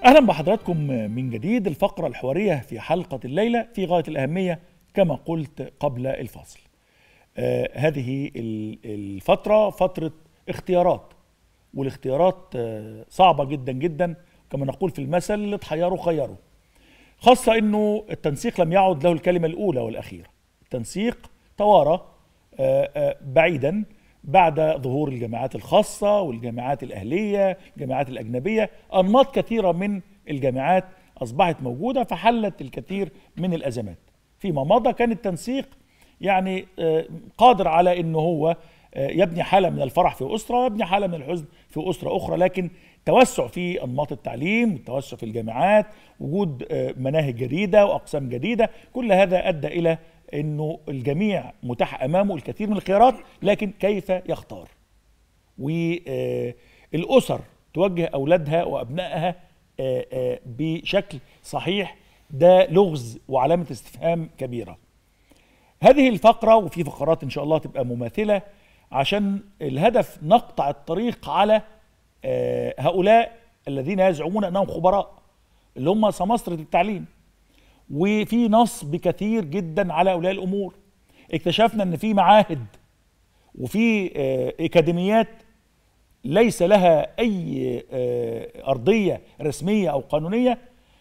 اهلا بحضراتكم من جديد الفقره الحواريه في حلقه الليله في غايه الاهميه كما قلت قبل الفاصل. آه هذه ال- الفتره فتره اختيارات والاختيارات آه صعبه جدا جدا كما نقول في المثل اللي تحيروا خيروا. خاصه انه التنسيق لم يعد له الكلمه الاولى والاخيره. التنسيق توارى آه، آه، بعيدا بعد ظهور الجامعات الخاصة والجامعات الأهلية الجامعات الأجنبية أنماط كثيرة من الجامعات أصبحت موجودة فحلت الكثير من الأزمات فيما مضى كان التنسيق يعني آه، قادر على أنه هو آه، يبني حالة من الفرح في أسرة ويبني حالة من الحزن في أسرة أخرى لكن توسع في أنماط التعليم والتوسع في الجامعات وجود آه، مناهج جديدة وأقسام جديدة كل هذا أدى إلى انه الجميع متاح امامه الكثير من الخيارات لكن كيف يختار والاسر توجه اولادها وابنائها آه، آه، بشكل صحيح ده لغز وعلامه استفهام كبيره هذه الفقره وفي فقرات ان شاء الله تبقى مماثله عشان الهدف نقطع الطريق على آه، هؤلاء الذين يزعمون انهم خبراء اللي هم سماسرة التعليم وفي نصب كثير جدا على اولياء الامور اكتشفنا ان في معاهد وفي آه، اكاديميات ليس لها اي آه، ارضيه رسميه او قانونيه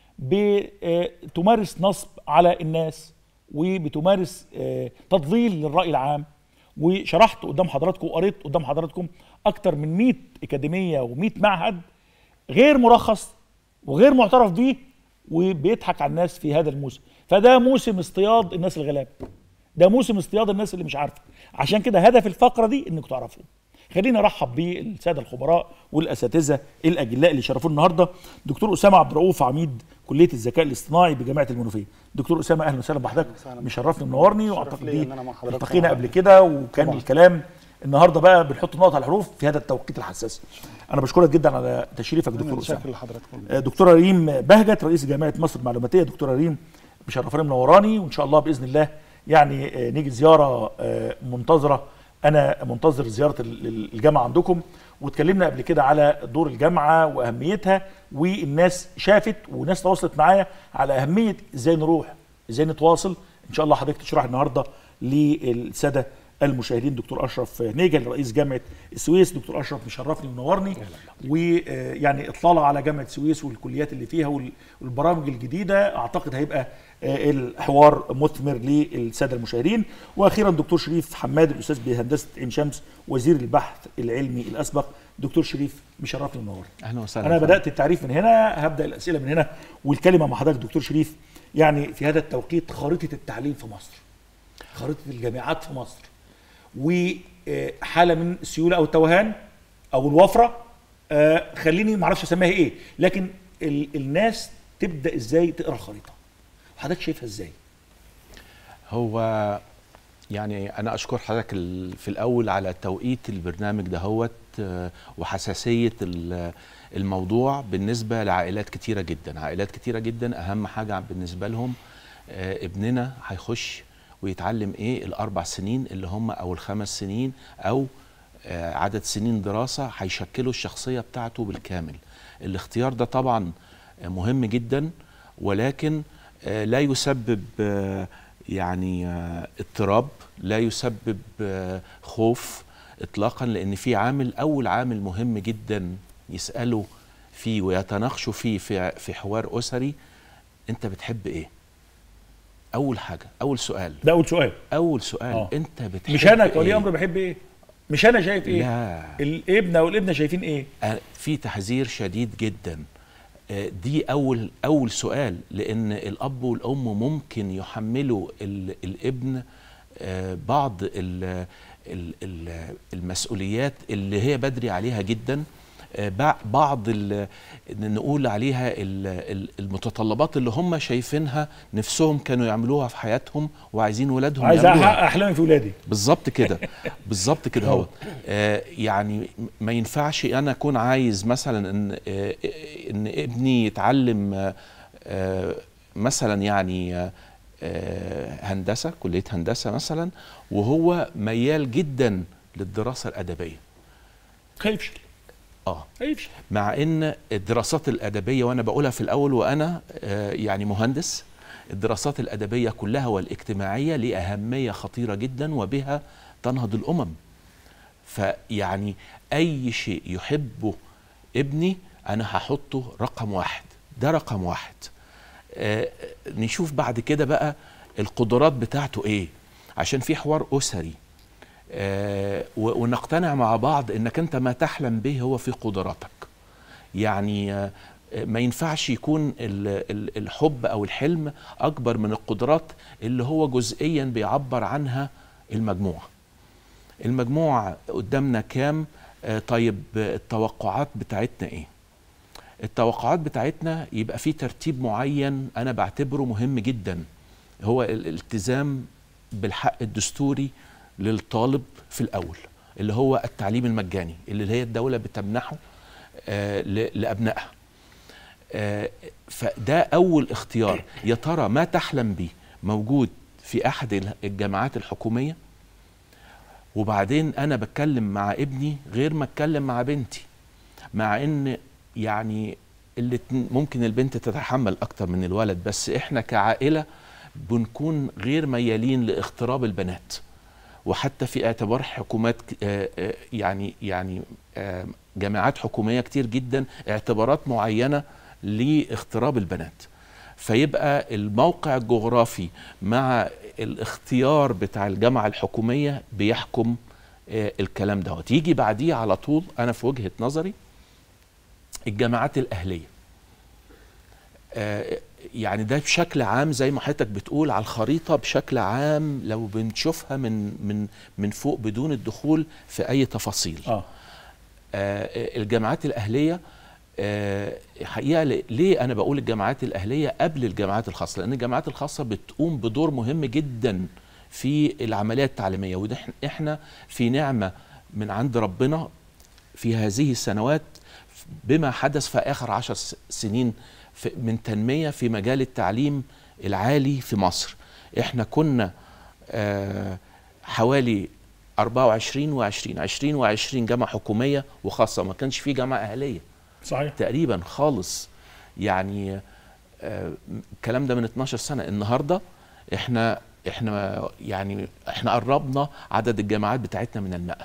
بتمارس نصب على الناس وبتمارس آه، تضليل للراي العام وشرحت قدام حضراتكم وقريت قدام حضراتكم اكتر من 100 اكاديميه و100 معهد غير مرخص وغير معترف به وبيضحك على الناس في هذا الموسم فده موسم اصطياد الناس الغلاب ده موسم اصطياد الناس اللي مش عارفه عشان كده هدف الفقره دي انكم تعرفوا خلينا نرحب بالساده الخبراء والاساتذه الاجلاء اللي شرفونا النهارده دكتور اسامه عبد الرؤوف عميد كليه الذكاء الاصطناعي بجامعه المنوفيه دكتور اسامه اهلا وسهلا بحضرتك وسهلا. مشرفني ومنورني شرف واعتقد ليا دي إن أنا مع حضرتك التقينا طبعاً. قبل كده وكان طبعاً. الكلام النهارده بقى بنحط نقط على الحروف في هذا التوقيت الحساس انا بشكرك جدا على تشريفك دكتور اسامه شكرا لحضراتكم آه، دكتوره ريم بهجت رئيس جامعه مصر المعلوماتيه دكتوره ريم مشرفاني منوراني وان شاء الله باذن الله يعني آه، نيجي زياره آه، منتظره انا منتظر زياره ال- ال- الجامعه عندكم واتكلمنا قبل كده على دور الجامعه واهميتها والناس شافت وناس تواصلت معايا على اهميه ازاي نروح ازاي نتواصل ان شاء الله حضرتك تشرح النهارده للساده المشاهدين دكتور اشرف نيجل رئيس جامعه السويس دكتور اشرف مشرفني ومنورني ويعني اطلاله على جامعه السويس والكليات اللي فيها وال- والبرامج الجديده اعتقد هيبقى آه، الحوار مثمر للساده المشاهدين واخيرا دكتور شريف حماد الاستاذ بهندسه عين شمس وزير البحث العلمي الاسبق دكتور شريف مشرفني ومنورني اهلا وسهلا انا فندم. بدات التعريف من هنا هبدا الاسئله من هنا والكلمه مع حضرتك دكتور شريف يعني في هذا التوقيت خريطه التعليم في مصر خريطه الجامعات في مصر وحاله من السيوله او التوهان او الوفره آه، خليني ما اعرفش اسميها ايه لكن ال- الناس تبدا ازاي تقرا الخريطه حضرتك شايفها ازاي هو يعني انا اشكر حضرتك ال- في الاول على توقيت البرنامج دهوت آه، وحساسيه ال- الموضوع بالنسبه لعائلات كتيره جدا عائلات كتيره جدا اهم حاجه بالنسبه لهم آه، ابننا هيخش ويتعلم ايه الاربع سنين اللي هم او الخمس سنين او آه، عدد سنين دراسه هيشكلوا الشخصيه بتاعته بالكامل الاختيار ده طبعا آه، مهم جدا ولكن آه، لا يسبب آه، يعني آه، اضطراب لا يسبب آه، خوف اطلاقا لان في عامل اول عامل مهم جدا يسالوا فيه ويتناقشوا فيه في في حوار اسري انت بتحب ايه اول حاجه اول سؤال ده اول سؤال اول سؤال آه. انت بتحب مش انا كولي إيه؟ امر بحب ايه مش انا شايف ايه لا الابن والابنه شايفين ايه آه، في تحذير شديد جدا آه، دي اول اول سؤال لان الاب والام ممكن يحملوا ال- الابن آه، بعض ال- ال- ال- المسؤوليات اللي هي بدري عليها جدا آه، بع- بعض ال- نقول عليها ال- ال- المتطلبات اللي هم شايفينها نفسهم كانوا يعملوها في حياتهم وعايزين ولادهم عايز يعملوها. احقق احلامي في ولادي بالظبط كده بالظبط كده هو آه يعني ما ينفعش انا اكون عايز مثلا ان آه ان ابني يتعلم آه آه مثلا يعني آه آه هندسه كليه هندسه مثلا وهو ميال جدا للدراسه الادبيه هيفشل اه هيفشل مع ان الدراسات الادبيه وانا بقولها في الاول وانا آه، يعني مهندس الدراسات الادبيه كلها والاجتماعيه لاهميه خطيره جدا وبها تنهض الامم فيعني اي شيء يحبه ابني انا هحطه رقم واحد ده رقم واحد آه، نشوف بعد كده بقى القدرات بتاعته ايه عشان في حوار اسري آه، و- ونقتنع مع بعض انك انت ما تحلم به هو في قدراتك يعني آه، ما ينفعش يكون ال- ال- الحب او الحلم اكبر من القدرات اللي هو جزئيا بيعبر عنها المجموع المجموع قدامنا كام آه، طيب آه، التوقعات بتاعتنا ايه التوقعات بتاعتنا يبقى في ترتيب معين انا بعتبره مهم جدا هو الالتزام بالحق الدستوري للطالب في الاول اللي هو التعليم المجاني اللي هي الدوله بتمنحه آه، ل- لابنائها آه، فده اول اختيار يا ترى ما تحلم به موجود في احد الجامعات الحكوميه وبعدين انا بتكلم مع ابني غير ما اتكلم مع بنتي مع ان يعني الاتنين- ممكن البنت تتحمل اكتر من الولد بس احنا كعائله بنكون غير ميالين لاغتراب البنات وحتى في اعتبار حكومات ك- آه، آه، يعني يعني آه، جامعات حكوميه كتير جدا اعتبارات معينه لاغتراب البنات فيبقى الموقع الجغرافي مع الاختيار بتاع الجامعه الحكوميه بيحكم آه، الكلام دوت يجي بعديه على طول انا في وجهه نظري الجامعات الاهليه آه، يعني ده بشكل عام زي ما حضرتك بتقول على الخريطه بشكل عام لو بنشوفها من من من فوق بدون الدخول في اي تفاصيل اه آه، الجامعات الأهلية آه، حقيقة ل- ليه أنا بقول الجامعات الأهلية قبل الجامعات الخاصة لأن الجامعات الخاصة بتقوم بدور مهم جدا في العملية التعليمية وده إحنا- إحنا في نعمة من عند ربنا في هذه السنوات بما حدث في آخر عشر س- سنين في- من تنمية في مجال التعليم العالي في مصر إحنا كنا آه، حوالي 24 و20 20 و20 جامعة حكومية وخاصة ما كانش في جامعة أهلية صحيح تقريبا خالص يعني آه، الكلام ده من 12 سنة النهاردة احنا احنا يعني احنا قربنا عدد الجامعات بتاعتنا من المئة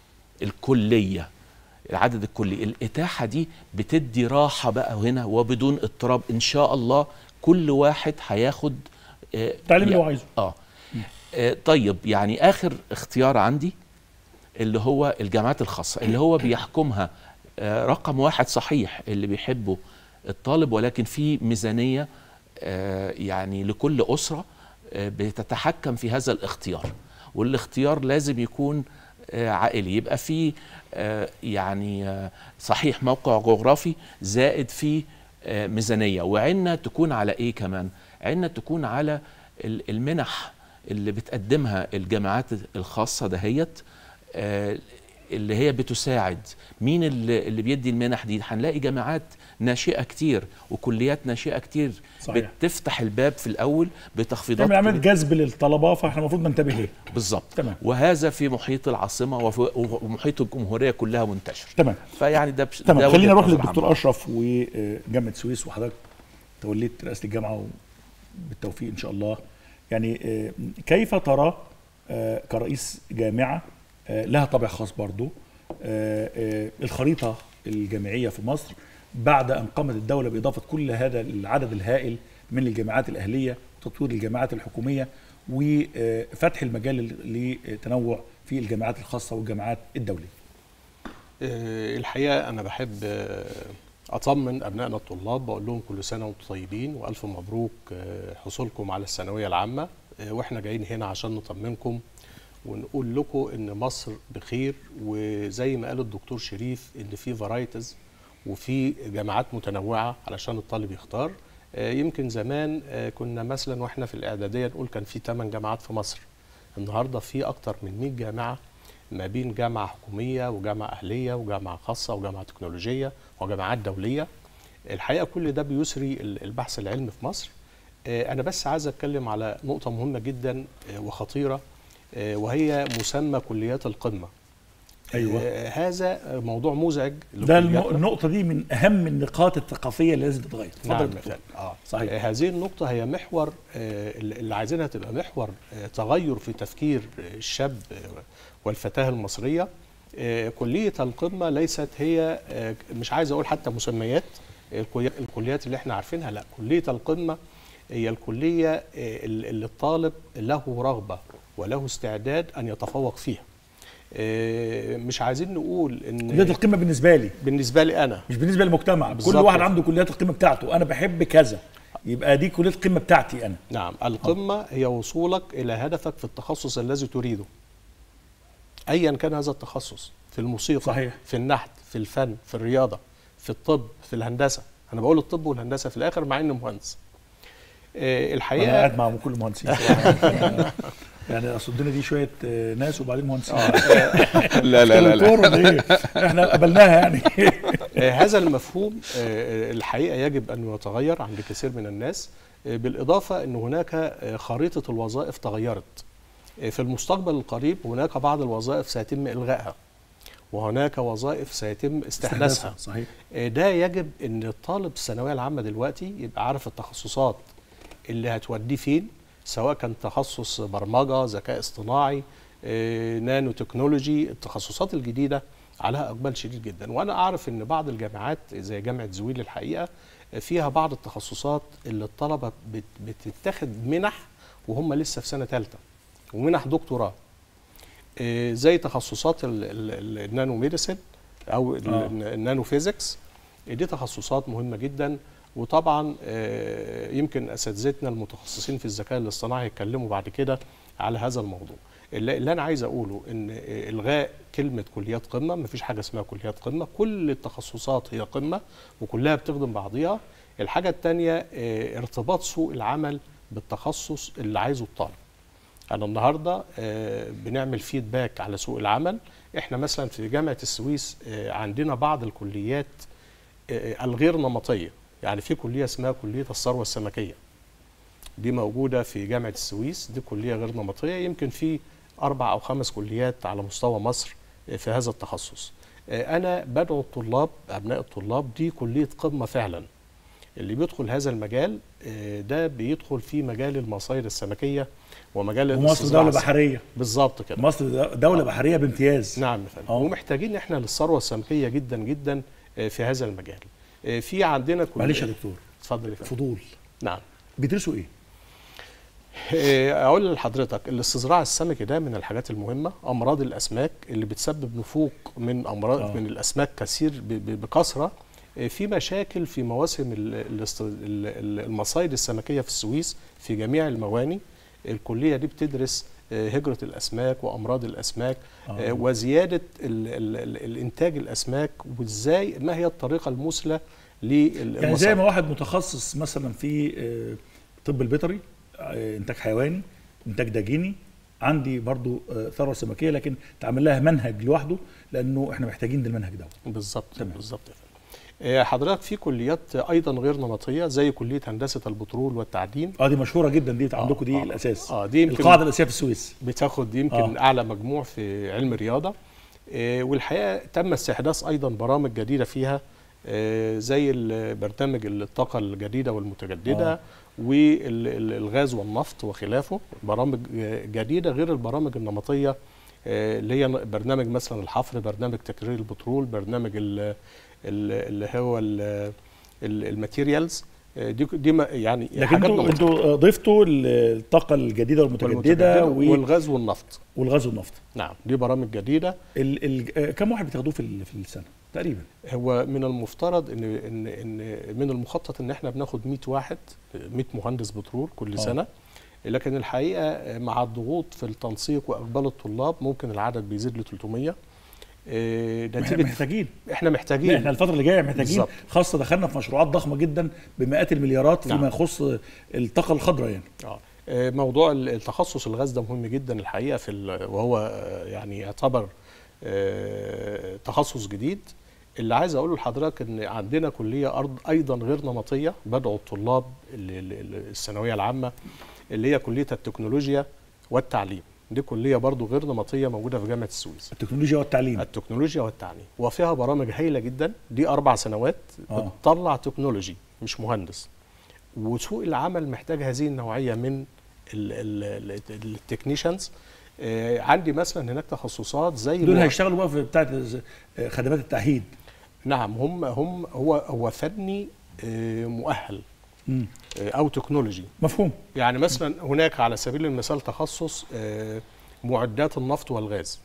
الكلية العدد الكلي الإتاحة دي بتدي راحة بقى هنا وبدون اضطراب إن شاء الله كل واحد هياخد آه، التعليم اللي يع- هو عايزه اه آه، طيب يعني اخر اختيار عندي اللي هو الجامعات الخاصه اللي هو بيحكمها آه، رقم واحد صحيح اللي بيحبه الطالب ولكن في ميزانيه آه، يعني لكل اسره آه، بتتحكم في هذا الاختيار والاختيار لازم يكون آه، عائلي يبقى في آه، يعني آه، صحيح موقع جغرافي زائد في آه، ميزانيه وعنا تكون على ايه كمان عنا تكون على ال- المنح اللي بتقدمها الجامعات الخاصه دهيت آه، اللي هي بتساعد مين اللي, اللي بيدي المنح دي هنلاقي جامعات ناشئه كتير وكليات ناشئه كتير صحيح. بتفتح الباب في الاول بتخفيضات تعمل عمليه جذب للطلبه فاحنا المفروض ننتبه ليه بالظبط تمام. وهذا في محيط العاصمه وفي- ومحيط الجمهوريه كلها منتشر تمام فيعني ده بش... تمام ده خلينا وجهة نروح نظر للدكتور عامة. اشرف وجامعه السويس وحضرتك توليت رئاسه الجامعه بالتوفيق ان شاء الله يعني آه، كيف ترى آه، كرئيس جامعه آه، لها طابع خاص برضو آه، آه، الخريطه الجامعيه في مصر بعد ان قامت الدوله باضافه كل هذا العدد الهائل من الجامعات الاهليه وتطوير الجامعات الحكوميه وفتح المجال لتنوع في الجامعات الخاصه والجامعات الدوليه آه، الحقيقه انا بحب آه، اطمن ابنائنا الطلاب بقول لهم كل سنه وانتم طيبين والف مبروك آه، حصولكم على الثانويه العامه آه، واحنا جايين هنا عشان نطمنكم ونقول لكم ان مصر بخير وزي ما قال الدكتور شريف ان في فرايتيز وفي جامعات متنوعه علشان الطالب يختار آه، يمكن زمان آه، كنا مثلا واحنا في الاعداديه نقول كان في 8 جامعات في مصر النهارده في اكتر من 100 جامعه ما بين جامعه حكوميه وجامعه اهليه وجامعه خاصه وجامعه تكنولوجيه وجامعات دوليه الحقيقه كل ده بيسري ال- البحث العلمي في مصر آه، انا بس عايز اتكلم على نقطه مهمه جدا آه، وخطيره آه، وهي مسمى كليات القمه أيوة. آه، هذا موضوع مزعج ده الم- لكلياتنا. النقطه دي من اهم النقاط الثقافيه اللي لازم تتغير اتفضل نعم يا دكتور. فعلا. اه صحيح. آه، هذه النقطة هي محور آه، اللي عايزينها تبقى محور آه، تغير في تفكير آه، الشاب آه، والفتاة المصرية آه، كلية القمة ليست هي آه، مش عايز أقول حتى مسميات الكلي- الكليات اللي احنا عارفينها لا كلية القمة هي الكلية آه، اللي الطالب له رغبة وله استعداد أن يتفوق فيها آه، مش عايزين نقول ان كليات القمه بالنسبه لي بالنسبه لي انا مش بالنسبه للمجتمع كل بالظبط. واحد عنده كليات القمه بتاعته انا بحب كذا يبقى دي كليه القمه بتاعتي انا نعم القمة هي وصولك إلى هدفك في التخصص الذي تريده أيا كان هذا التخصص في الموسيقى صحيح. في النحت في الفن في الرياضة في الطب في الهندسة أنا بقول الطب والهندسة في الآخر مع إني مهندس آه، انا الحقيقة قاعد مع كل المهندسين يعني اصل الدنيا دي شويه آه، ناس وبعدين مهندسين لا لا لا, لا. دكتور ولا ايه احنا قبلناها يعني آه، هذا المفهوم آه، الحقيقة يجب أن يتغير عند كثير من الناس آه، بالإضافة أن هناك آه، خريطة الوظائف تغيرت آه، في المستقبل القريب هناك بعض الوظائف سيتم إلغائها وهناك وظائف سيتم استحداثها صحيح آه، ده يجب ان الطالب الثانويه العامه دلوقتي يبقى عارف التخصصات اللي هتوديه فين سواء كان تخصص برمجه ذكاء اصطناعي آه، نانو تكنولوجي التخصصات الجديده عليها اقبال شديد جدا وانا اعرف ان بعض الجامعات زي جامعه زويل الحقيقه آه، فيها بعض التخصصات اللي الطلبه بت- بتتاخد منح وهم لسه في سنه ثالثه ومنح دكتوراه آه، زي تخصصات ال- ال- ال- النانو ميديسن او ال- آه. النانو فيزيكس دي تخصصات مهمه جدا وطبعا آه، يمكن اساتذتنا المتخصصين في الذكاء الاصطناعي يتكلموا بعد كده على هذا الموضوع اللي اللي انا عايز اقوله ان آه، الغاء كلمه كليات قمه مفيش حاجه اسمها كليات قمه كل التخصصات هي قمه وكلها بتخدم بعضيها الحاجه الثانيه ارتباط سوق العمل بالتخصص اللي عايزه الطالب انا النهارده آه، بنعمل فيدباك على سوق العمل احنا مثلا في جامعه السويس آه، عندنا بعض الكليات آه، الغير نمطيه يعني في كليه اسمها كليه الثروه السمكيه دي موجوده في جامعه السويس دي كليه غير نمطيه يمكن في اربع او خمس كليات على مستوى مصر آه، في هذا التخصص آه، انا بدعو الطلاب ابناء الطلاب دي كليه قمه فعلا اللي بيدخل هذا المجال آه، ده بيدخل في مجال المصايد السمكيه ومجال ومصر الاستصدار دوله الس- بحريه بالظبط كده مصر دوله بحريه بامتياز نعم يا فندم آه. ومحتاجين احنا للثروه السمكيه جدا جدا آه، في هذا المجال آه، في عندنا كل معلش يا دكتور اتفضل يا فندم فضول نعم بيدرسوا ايه؟ آه، اقول لحضرتك الاستزراع السمكي ده من الحاجات المهمه امراض الاسماك اللي بتسبب نفوق من امراض آه. من الاسماك كثير ب- ب- بكثره آه، في مشاكل في مواسم ال- الاست- ال- ال- المصايد السمكيه في السويس في جميع المواني الكليه دي بتدرس آه، هجره الاسماك وامراض الاسماك آه. آه، وزياده ال ال ال الانتاج الاسماك وازاي ما هي الطريقه المثلى للمصايد يعني زي ما واحد متخصص مثلا في آه، طب البيطري آه، انتاج حيواني انتاج داجيني عندي برضو آه، ثروه سمكيه لكن تعمل لها منهج لوحده لانه احنا محتاجين ده المنهج ده بالظبط تمام. بالظبط يا فندم. آه، حضرتك في كليات ايضا غير نمطيه زي كليه هندسه البترول والتعدين اه دي مشهوره جدا دي عندكم دي آه. الاساس اه دي يمكن القاعده الاساسيه في السويس بتاخد يمكن آه. آه. اعلى مجموع في علم الرياضه آه، والحقيقه تم استحداث ايضا برامج جديده فيها آه، زي ال- برنامج الطاقه الجديده والمتجدده آه. آه. والغاز والنفط وخلافه برامج آه، جديده غير البرامج النمطيه آه، اللي هي برنامج مثلا الحفر برنامج تكرير البترول برنامج ال- ال- اللي هو ال- ال- الماتيريالز آه، دي دي ما- يعني لكن حاجات انتوا نمطية. انتوا ضفتوا الطاقه الجديده والمتجدده و- والغاز والنفط والغاز والنفط نعم دي برامج جديده ال ال آه، كم واحد بتاخدوه في ال- في السنه تقريبا هو من المفترض ان ان ان من المخطط ان احنا بناخد 100 واحد 100 مهندس بترول كل آه. سنه لكن الحقيقه مع الضغوط في التنسيق واقبال الطلاب ممكن العدد بيزيد ل 300 إيه، احنا نتيجه محتاجين احنا لا محتاجين احنا الفتره اللي جايه محتاجين بالظبط. خاصه دخلنا في مشروعات ضخمه جدا بمئات المليارات فيما نعم. يخص الطاقه الخضراء يعني آه. آه، موضوع التخصص الغاز ده مهم جدا الحقيقه في ال- وهو آه، يعني يعتبر آه، تخصص جديد اللي عايز اقوله لحضرتك ان عندنا كليه ارض ايضا غير نمطيه بدعو الطلاب ال- ال- ال- الثانويه العامه اللي هي كليه التكنولوجيا والتعليم دي كليه برضو غير نمطيه موجوده في جامعه السويس التكنولوجيا والتعليم التكنولوجيا والتعليم وفيها برامج هايله جدا دي اربع سنوات آه. بتطلع تكنولوجي مش مهندس وسوق العمل محتاج هذه النوعيه من التكنيشنز عندي مثلا هناك تخصصات زي دول مع- هيشتغلوا بقى في بتاعه خدمات التعهيد نعم هم هم هو هو فني آه، مؤهل مم. آه، او تكنولوجي مفهوم يعني مثلا هناك على سبيل المثال تخصص آه، معدات النفط والغاز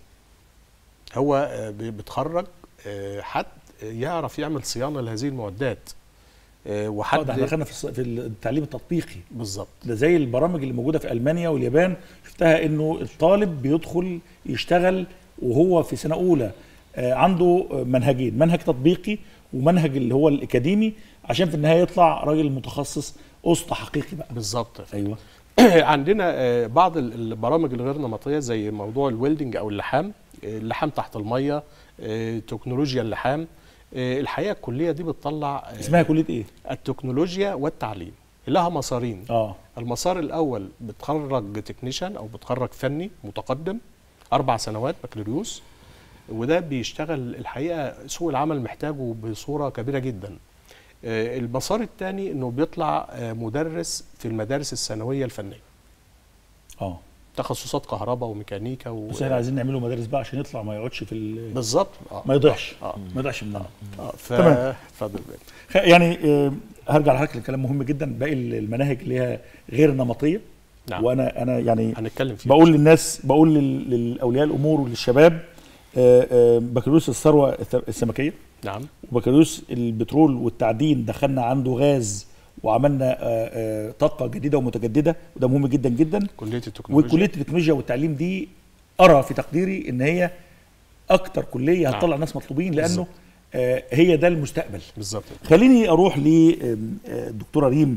هو آه، بي- بتخرج آه، حد يعرف يعمل صيانه لهذه المعدات آه، اه وحد ده احنا دخلنا في الص- في التعليم التطبيقي بالظبط ده زي البرامج اللي موجوده في المانيا واليابان شفتها انه الطالب بيدخل يشتغل وهو في سنه اولى آه، عنده آه، منهجين منهج تطبيقي ومنهج اللي هو الاكاديمي عشان في النهايه يطلع راجل متخصص اسطى حقيقي بقى بالظبط ايوه عندنا آه، بعض ال- البرامج الغير نمطيه زي موضوع الويلدنج او اللحام آه، اللحام تحت الميه آه، تكنولوجيا اللحام آه، الحقيقه الكليه دي بتطلع آه، اسمها كليه ايه التكنولوجيا والتعليم لها مسارين اه المسار الاول بتخرج تكنيشن او بتخرج فني متقدم اربع سنوات بكالوريوس وده بيشتغل الحقيقه سوق العمل محتاجه بصوره كبيره جدا آه، المسار الثاني انه بيطلع آه، مدرس في المدارس الثانويه الفنيه اه تخصصات كهرباء وميكانيكا و... بس احنا عايزين نعمله مدارس بقى عشان يطلع ما يقعدش في ال- بالظبط آه. ما يضيعش اه ما يضيعش مننا اه ف... تمام. اتفضل بقى. خ- يعني آه، هرجع لحضرتك لكلام مهم جدا باقي المناهج اللي هي غير نمطيه نعم وانا انا يعني هنتكلم فيه بقول للناس بقول لل- للاولياء الامور وللشباب آه، آه، بكالوريوس الثروه الث- السمكيه نعم وبكالوريوس البترول والتعدين دخلنا عنده غاز وعملنا آه، آه، طاقه جديده ومتجدده وده مهم جدا جدا كليه التكنولوجيا وكليه التكنولوجيا والتعليم دي ارى في تقديري ان هي اكتر كليه نعم. هتطلع ناس مطلوبين لانه بالظبط. آه، هي ده المستقبل بالظبط خليني اروح للدكتوره ريم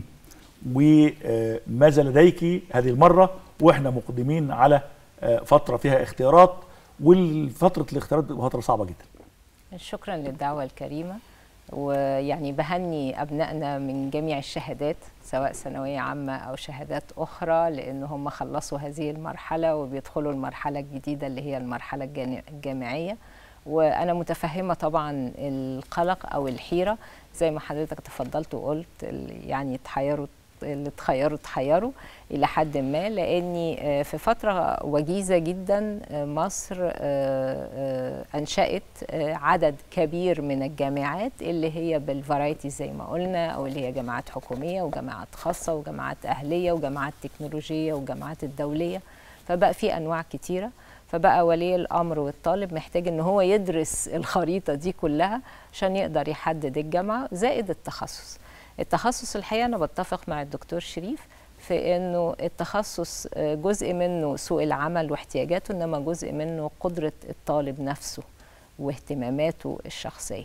وماذا لديك هذه المره واحنا مقدمين على آه، فتره فيها اختيارات والفتره الاختيارات بتبقى فتره صعبه جدا شكرا للدعوة الكريمة ويعني بهني أبنائنا من جميع الشهادات سواء ثانوية عامة أو شهادات أخرى لأن هم خلصوا هذه المرحلة وبيدخلوا المرحلة الجديدة اللي هي المرحلة الجان- الجامعية وأنا متفهمة طبعا القلق أو الحيرة زي ما حضرتك تفضلت وقلت ال- يعني تحيروا اللي تخيروا تحيروا الى حد ما لاني آه، في فتره وجيزه جدا آه، مصر آه، آه، انشات آه، عدد كبير من الجامعات اللي هي بالفرايتي زي ما قلنا او اللي هي جامعات حكوميه وجامعات خاصه وجامعات اهليه وجامعات تكنولوجيه وجامعات الدوليه فبقى في انواع كتيره فبقى ولي الامر والطالب محتاج ان هو يدرس الخريطه دي كلها عشان يقدر يحدد الجامعه زائد التخصص التخصص الحقيقه انا بتفق مع الدكتور شريف في انه التخصص آه، جزء منه سوق العمل واحتياجاته انما جزء منه قدره الطالب نفسه واهتماماته الشخصيه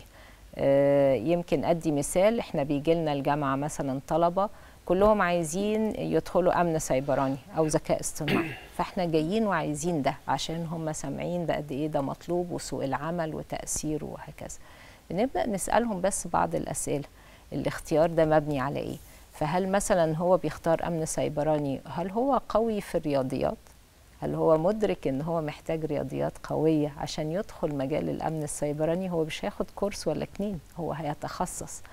آه، يمكن ادي مثال احنا بيجي لنا الجامعه مثلا طلبه كلهم عايزين يدخلوا امن سيبراني او ذكاء اصطناعي فاحنا جايين وعايزين ده عشان هم سامعين بقد ايه ده مطلوب وسوق العمل وتاثيره وهكذا بنبدا نسالهم بس بعض الاسئله الاختيار ده مبني على ايه فهل مثلا هو بيختار امن سيبراني هل هو قوي في الرياضيات هل هو مدرك ان هو محتاج رياضيات قويه عشان يدخل مجال الامن السيبراني هو مش هياخد كورس ولا اتنين هو هيتخصص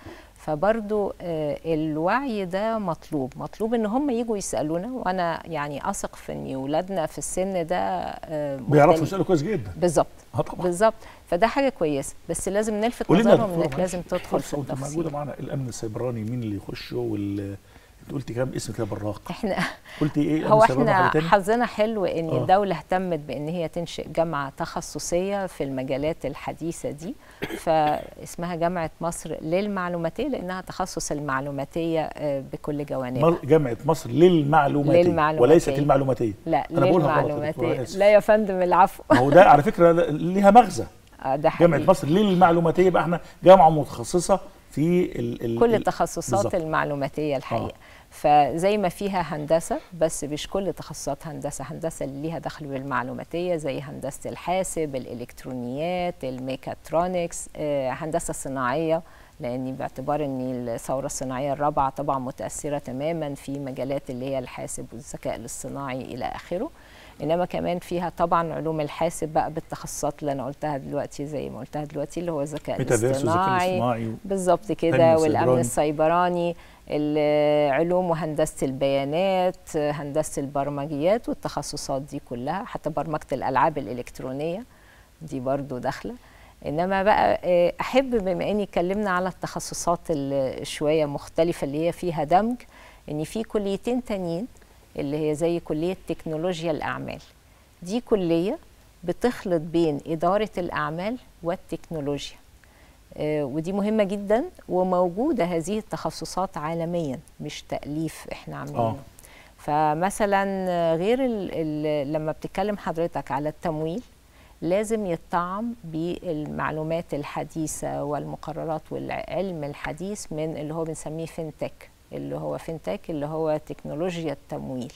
فبرضو آه، الوعي ده مطلوب مطلوب ان هم يجوا يسالونا وانا يعني اثق في ان ولادنا في السن ده آه، بيعرفوا مختلف- يسالوا كويس جدا بالظبط اه طبعا بالظبط فده حاجه كويسه بس لازم نلفت قولي لنا يا نظرهم دكتورة انك معلش، لازم تدخل في فرصة وانت موجوده التفصيل معانا الامن السيبراني مين اللي يخشوا وال انت قلتي كلام اسم كده براق احنا قلتي ايه هو الأمن السيبراني احنا حاجة تاني؟ حظنا حلو ان آه. الدوله اهتمت بان هي تنشئ جامعه تخصصيه في المجالات الحديثه دي فاسمها جامعه مصر للمعلوماتيه لانها تخصص المعلوماتيه آه، بكل جوانبها مر- جامعه مصر للمعلوماتيه للمعلوماتية. وليست المعلوماتيه لا أنا بقولها غلط يا دكتورة، للمعلوماتيه آسف. لا يا فندم العفو ما هو ده على فكره ليها مغزى آه، ده حقيقي جامعه مصر للمعلوماتيه يبقى احنا جامعه متخصصه في ال ال كل ال- التخصصات بالظبط. المعلوماتيه الحقيقه فزي ما فيها هندسه بس مش كل تخصصات هندسه هندسه اللي ليها دخل بالمعلوماتيه زي هندسه الحاسب الالكترونيات الميكاترونكس آه، هندسه صناعيه لاني باعتبار ان الثوره الصناعيه الرابعه طبعا متاثره تماما في مجالات اللي هي الحاسب والذكاء الاصطناعي الى اخره انما كمان فيها طبعا علوم الحاسب بقى بالتخصصات اللي انا قلتها دلوقتي زي ما قلتها دلوقتي اللي هو الذكاء ميتافيرس والذكاء الاصطناعي الاصطناعي بالظبط الأمن كده والامن السيبراني. السيبراني العلوم وهندسه البيانات هندسه البرمجيات والتخصصات دي كلها حتى برمجه الالعاب الالكترونيه دي برضو داخله انما بقى آه، احب بما اني اتكلمنا على التخصصات ال- شويه مختلفه اللي هي فيها دمج ان في كليتين تانيين اللي هي زي كليه تكنولوجيا الاعمال دي كليه بتخلط بين اداره الاعمال والتكنولوجيا آه، ودي مهمه جدا وموجوده هذه التخصصات عالميا مش تاليف احنا عاملينه آه. فمثلا آه، غير ال ال لما بتتكلم حضرتك على التمويل لازم يطعم بالمعلومات الحديثه والمقررات والعلم الحديث من اللي هو بنسميه فينتك اللي هو فينتك اللي هو تكنولوجيا التمويل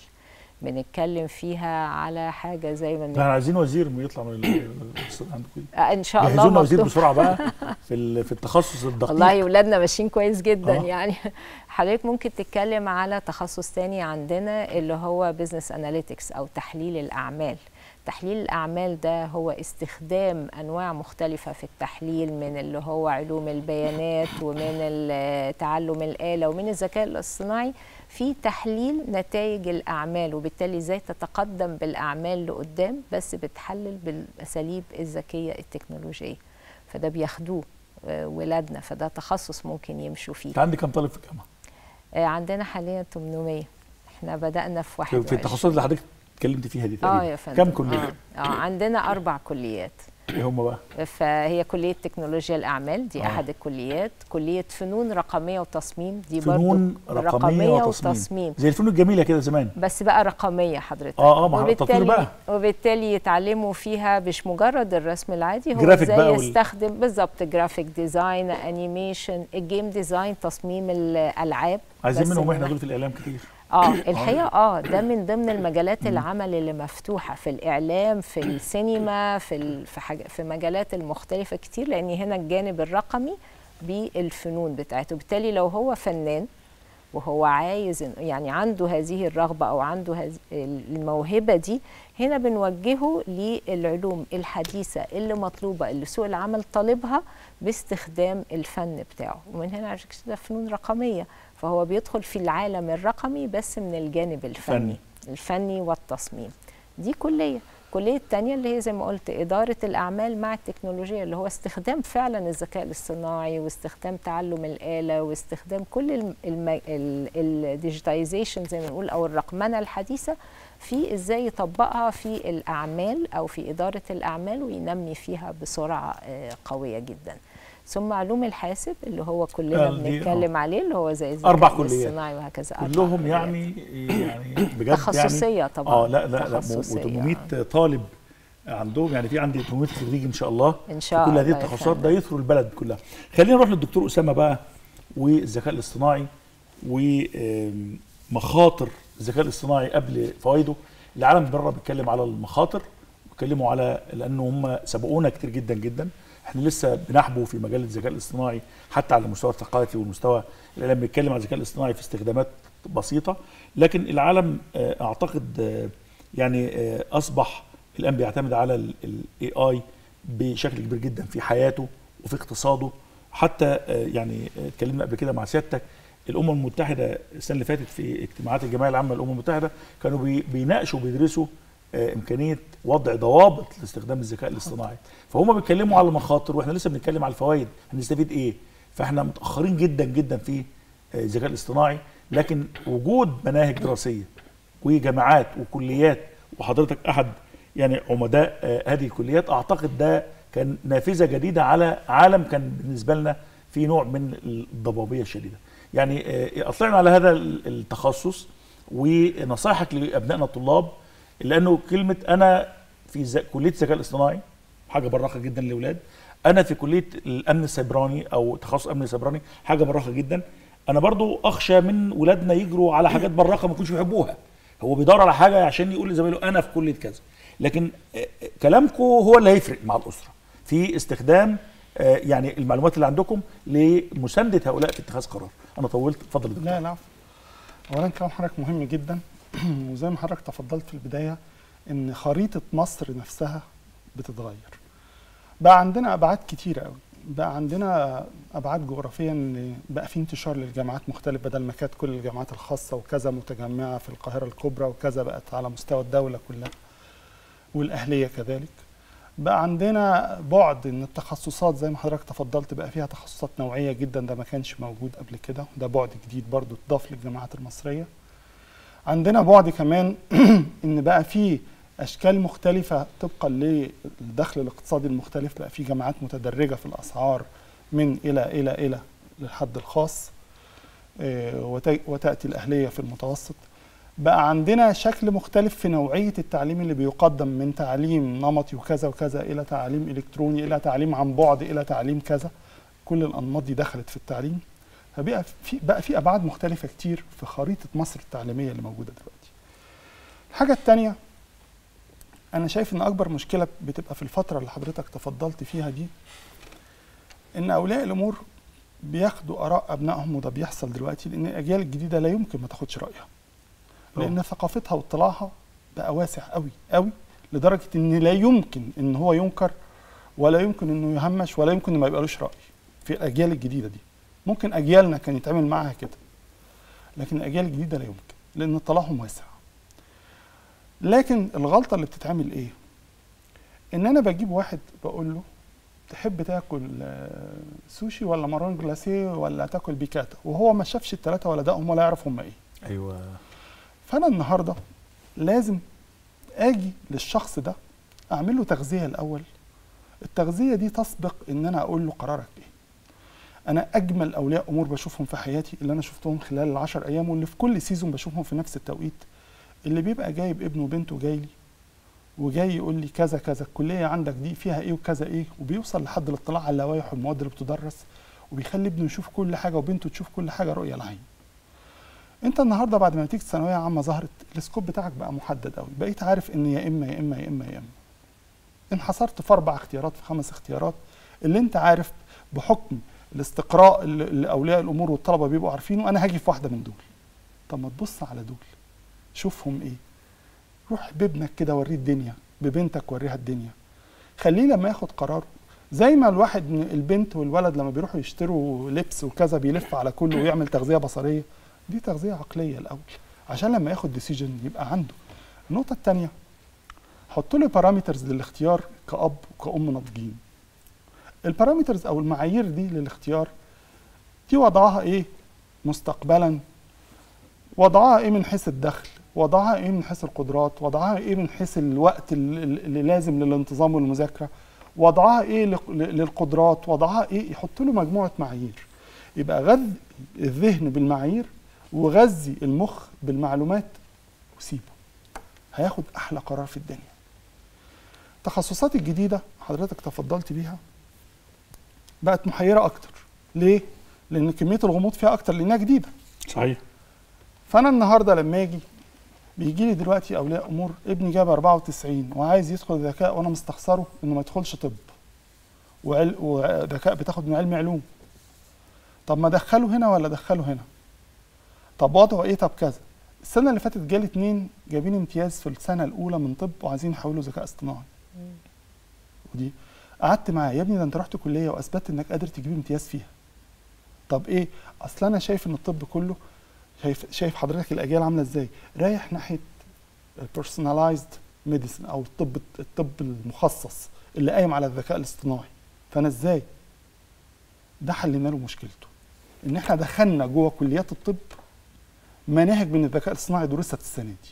بنتكلم فيها على حاجه زي ما احنا عايزين وزير يطلع من ال- عندكم آه، ان شاء الله جهزوا لنا وزير مكتوب. بسرعه بقى في ال- في التخصص الدقيق والله ولادنا ماشيين كويس جدا آه. يعني حضرتك ممكن تتكلم على تخصص تاني عندنا اللي هو بزنس اناليتكس او تحليل الاعمال تحليل الاعمال ده هو استخدام انواع مختلفه في التحليل من اللي هو علوم البيانات ومن ال- تعلم الاله ومن الذكاء الاصطناعي في تحليل نتائج الاعمال وبالتالي ازاي تتقدم بالاعمال لقدام بس بتحلل بالاساليب الذكيه التكنولوجيه فده بياخدوه آه، ولادنا فده تخصص ممكن يمشوا فيه انت عندك كام طالب في الجامعه؟ آه، عندنا حاليا 800 احنا بدأنا في في, 21 في التخصصات اللي حضرتك اتكلمت فيها دي اه تقريبا يا فندم كام كليه؟ اه, آه عندنا اربع كليات ايه هم بقى؟ فهي كليه تكنولوجيا الاعمال دي آه. آه. احد الكليات كليه فنون رقميه وتصميم دي فنون برضو رقميه وتصميم. وتصميم زي الفنون الجميله كده زمان بس بقى رقميه حضرتك اه اه ما هو التطوير وبالتالي بقى وبالتالي يتعلموا فيها مش مجرد الرسم العادي هو جرافيك بقى ازاي وال- يستخدم بالظبط جرافيك ديزاين انيميشن الجيم ديزاين تصميم الالعاب عايزين بس منهم من احنا دول في الاعلام كتير اه الحقيقه اه ده من ضمن المجالات العمل اللي مفتوحه في الاعلام في السينما في ال- في حاجة في مجالات المختلفه كتير لان هنا الجانب الرقمي بالفنون بتاعته بالتالي لو هو فنان وهو عايز إن- يعني عنده هذه الرغبه او عنده هذه الموهبه دي هنا بنوجهه للعلوم الحديثه اللي مطلوبه اللي سوق العمل طالبها باستخدام الفن بتاعه ومن هنا عشان كده فنون رقميه فهو بيدخل في العالم الرقمي بس من الجانب الفني فني. الفني والتصميم دي كليه الكليه الثانيه اللي هي زي ما قلت اداره الاعمال مع التكنولوجيا اللي هو استخدام فعلا الذكاء الاصطناعي واستخدام تعلم الاله واستخدام كل الديجيتايزيشن زي ما نقول او الرقمنه الحديثه في ازاي يطبقها في الاعمال او في اداره الاعمال وينمي فيها بسرعه آه، قويه جدا ثم علوم الحاسب اللي هو كلنا آه، دي- بنتكلم عليه اللي هو زي الذكاء أربع كليات. الاصطناعي وهكذا أربع كلهم كليات. يعني يعني بجد يعني تخصصيه طبعا اه لا لا لا تخصصية. و800 طالب عندهم يعني في عندي 800 خريج ان شاء الله ان في شاء كل الله هذه يا التخصصات فندم. ده يثروا البلد كلها خلينا نروح للدكتور اسامه بقى والذكاء الاصطناعي ومخاطر الذكاء الاصطناعي قبل فوائده العالم بره بيتكلم على المخاطر بيتكلموا على لان هم سبقونا كتير جدا جدا احنا لسه بنحبو في مجال الذكاء الاصطناعي حتى على المستوى الثقافي والمستوى الاعلام بيتكلم على الذكاء الاصطناعي في استخدامات بسيطه لكن العالم آه، اعتقد آه، يعني آه، اصبح الان بيعتمد على الاي اي بشكل كبير جدا في حياته وفي اقتصاده حتى آه، يعني آه، اتكلمنا قبل كده مع سيادتك الامم المتحده السنه اللي فاتت في اجتماعات الجمعيه العامه للامم المتحده كانوا بي- بيناقشوا وبيدرسوا آه، امكانيه وضع ضوابط لاستخدام الذكاء الاصطناعي فهم بيتكلموا على المخاطر واحنا لسه بنتكلم على الفوائد هنستفيد ايه فاحنا متاخرين جدا جدا في آه، الذكاء الاصطناعي لكن وجود مناهج دراسيه وجامعات وكليات وحضرتك احد يعني عمداء آه، هذه الكليات اعتقد ده كان نافذه جديده على عالم كان بالنسبه لنا في نوع من الضبابيه الشديده. يعني آه، اطلعنا على هذا ال- التخصص ونصائحك لابنائنا الطلاب لانه كلمه انا في ز- كليه الذكاء الاصطناعي حاجه براقه جدا للاولاد انا في كليه الامن السيبراني او تخصص امن سيبراني حاجه براقه جدا انا برضو اخشى من ولادنا يجروا على حاجات براقه ما يكونش بيحبوها هو بيدور على حاجه عشان يقول لزمايله انا في كليه كذا لكن آه، آه، كلامكم هو اللي هيفرق مع الاسره في استخدام آه، يعني المعلومات اللي عندكم لمسانده هؤلاء في اتخاذ قرار انا طولت اتفضل يا دكتور لا لا اولا كلام حضرتك مهم جدا وزي ما حضرتك تفضلت في البدايه ان خريطه مصر نفسها بتتغير بقى عندنا ابعاد كتيره قوي بقى عندنا ابعاد جغرافيه ان بقى في انتشار للجامعات مختلف بدل ما كانت كل الجامعات الخاصه وكذا متجمعه في القاهره الكبرى وكذا بقت على مستوى الدوله كلها والاهليه كذلك بقى عندنا بعد ان التخصصات زي ما حضرتك تفضلت بقى فيها تخصصات نوعيه جدا ده ما كانش موجود قبل كده ده بعد جديد برضو اتضاف للجامعات المصريه عندنا بعد كمان ان بقى في اشكال مختلفه طبقا للدخل الاقتصادي المختلف بقى في جامعات متدرجه في الاسعار من الى الى الى للحد الخاص آه، وت- وتاتي الاهليه في المتوسط بقى عندنا شكل مختلف في نوعيه التعليم اللي بيقدم من تعليم نمطي وكذا وكذا الى تعليم الكتروني الى تعليم عن بعد الى تعليم كذا كل الانماط دي دخلت في التعليم فبقى في بقى في ابعاد مختلفه كتير في خريطه مصر التعليميه اللي موجوده دلوقتي الحاجه الثانيه انا شايف ان اكبر مشكله بتبقى في الفتره اللي حضرتك تفضلت فيها دي ان اولياء الامور بياخدوا اراء ابنائهم وده بيحصل دلوقتي لان الاجيال الجديده لا يمكن ما تاخدش رايها لان ثقافتها واطلاعها بقى واسع قوي قوي لدرجه ان لا يمكن ان هو ينكر ولا يمكن انه يهمش ولا يمكن إن ما يبقالوش راي في الاجيال الجديده دي ممكن اجيالنا كان يتعمل معاها كده لكن الاجيال الجديده لا يمكن لان اطلاعهم واسع لكن الغلطه اللي بتتعمل ايه ان انا بجيب واحد بقول له تحب تاكل آه، سوشي ولا مارون جلاسيه ولا تاكل بيكاتا وهو ما شافش الثلاثه ولا دقهم ولا يعرف هم ايه ايوه فانا النهارده لازم اجي للشخص ده اعمل له تغذيه الاول التغذيه دي تسبق ان انا اقول له قرارك ايه انا اجمل اولياء امور بشوفهم في حياتي اللي انا شفتهم خلال العشر ايام واللي في كل سيزون بشوفهم في نفس التوقيت اللي بيبقى جايب ابنه وبنته جاي لي وجاي يقول لي كذا كذا الكليه عندك دي فيها ايه وكذا ايه وبيوصل لحد الاطلاع على اللوائح والمواد اللي بتدرس وبيخلي ابنه يشوف كل حاجه وبنته تشوف كل حاجه رؤيه العين انت النهارده بعد ما نتيجه الثانويه عامه ظهرت السكوب بتاعك بقى محدد قوي بقيت عارف ان يا اما يا اما يا اما يا اما انحصرت في اربع اختيارات في خمس اختيارات اللي انت عارف بحكم الاستقراء اللي اللي اولياء الامور والطلبه بيبقوا عارفينه انا هاجي في واحده من دول طب ما تبص على دول شوفهم ايه روح بابنك كده وريه الدنيا ببنتك وريها الدنيا خليه لما ياخد قراره زي ما الواحد من البنت والولد لما بيروحوا يشتروا لبس وكذا بيلف على كله ويعمل تغذيه بصريه دي تغذيه عقليه الاول عشان لما ياخد ديسيجن يبقى عنده النقطه الثانيه حط له بارامترز للاختيار كاب وكأم ناضجين البارامترز او المعايير دي للاختيار دي وضعها ايه مستقبلا وضعها ايه من حيث الدخل وضعها ايه من حيث القدرات وضعها ايه من حيث الوقت اللي اللي لازم للانتظام والمذاكره وضعها ايه لق- للقدرات وضعها ايه يحط له مجموعه معايير يبقى غذي الذهن بالمعايير وغذي المخ بالمعلومات وسيبه هياخد احلى قرار في الدنيا التخصصات الجديده حضرتك تفضلت بيها بقت محيره اكتر ليه لان كميه الغموض فيها اكتر لانها جديده صحيح فانا النهارده لما اجي بيجي لي دلوقتي اولياء امور ابني جاب 94 وعايز يدخل ذكاء وانا مستخسره انه ما يدخلش طب وعل... وذكاء بتاخد من علم علوم طب ما ادخله هنا ولا ادخله هنا طب وضعه ايه طب كذا السنه اللي فاتت جالي اتنين جايبين امتياز في السنه الاولى من طب وعايزين يحولوا ذكاء اصطناعي ودي قعدت معاه يا ابني ده انت رحت كليه واثبتت انك قادر تجيب امتياز فيها طب ايه اصل انا شايف ان الطب كله شايف شايف حضرتك الاجيال عامله ازاي رايح ناحيه البيرسوناليزد ميديسن او الطب الطب المخصص اللي قايم على الذكاء الاصطناعي فانا ازاي ده حلينا له مشكلته ان احنا دخلنا جوه كليات الطب مناهج من الذكاء الاصطناعي درست السنه دي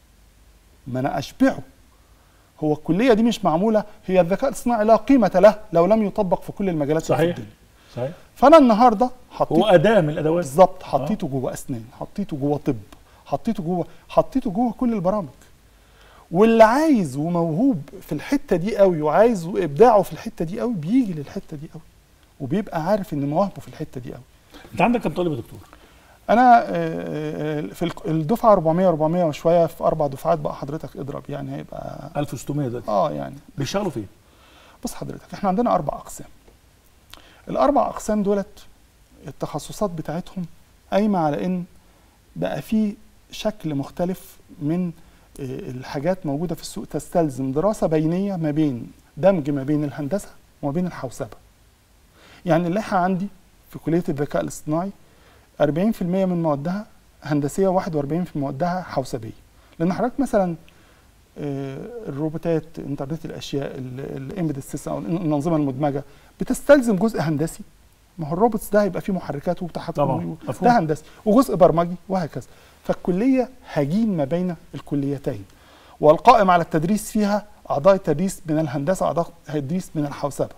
ما انا اشبعه هو الكليه دي مش معموله هي الذكاء الاصطناعي لا قيمه له لو لم يطبق في كل المجالات اللي في صحيح. الدنيا صحيح فانا النهارده حطيت هو اداه من الادوات بالظبط حطيته جوه اسنان حطيته جوه طب حطيته جوه حطيته جوه كل البرامج واللي عايز وموهوب في الحته دي قوي وعايز ابداعه في الحته دي قوي بيجي للحته دي قوي وبيبقى عارف ان مواهبه في الحته دي قوي انت عندك كم طالب يا دكتور؟ انا آه، في الك- الدفعه 400 400 وشويه في اربع دفعات بقى حضرتك اضرب يعني هيبقى 1600 دلوقتي اه يعني بيشتغلوا فين؟ بص حضرتك احنا عندنا اربع اقسام الاربع اقسام دولت التخصصات بتاعتهم قايمه على ان بقى في شكل مختلف من الحاجات موجوده في السوق تستلزم دراسه بينيه ما بين دمج ما بين الهندسه وما بين الحوسبه يعني اللائحه عندي في كليه الذكاء الاصطناعي 40% من موادها هندسيه و41% من موادها حوسبيه لان حضرتك مثلا آه، الروبوتات انترنت الاشياء الامبيدد سيستم او الانظمه المدمجه بتستلزم جزء هندسي ما هو الروبوتس ده هيبقى فيه محركات وتحكم طبعاً، مفهوم. ده هندسي وجزء برمجي وهكذا فالكليه هجين ما بين الكليتين والقائم على التدريس فيها اعضاء التدريس من الهندسه واعضاء التدريس من الحوسبه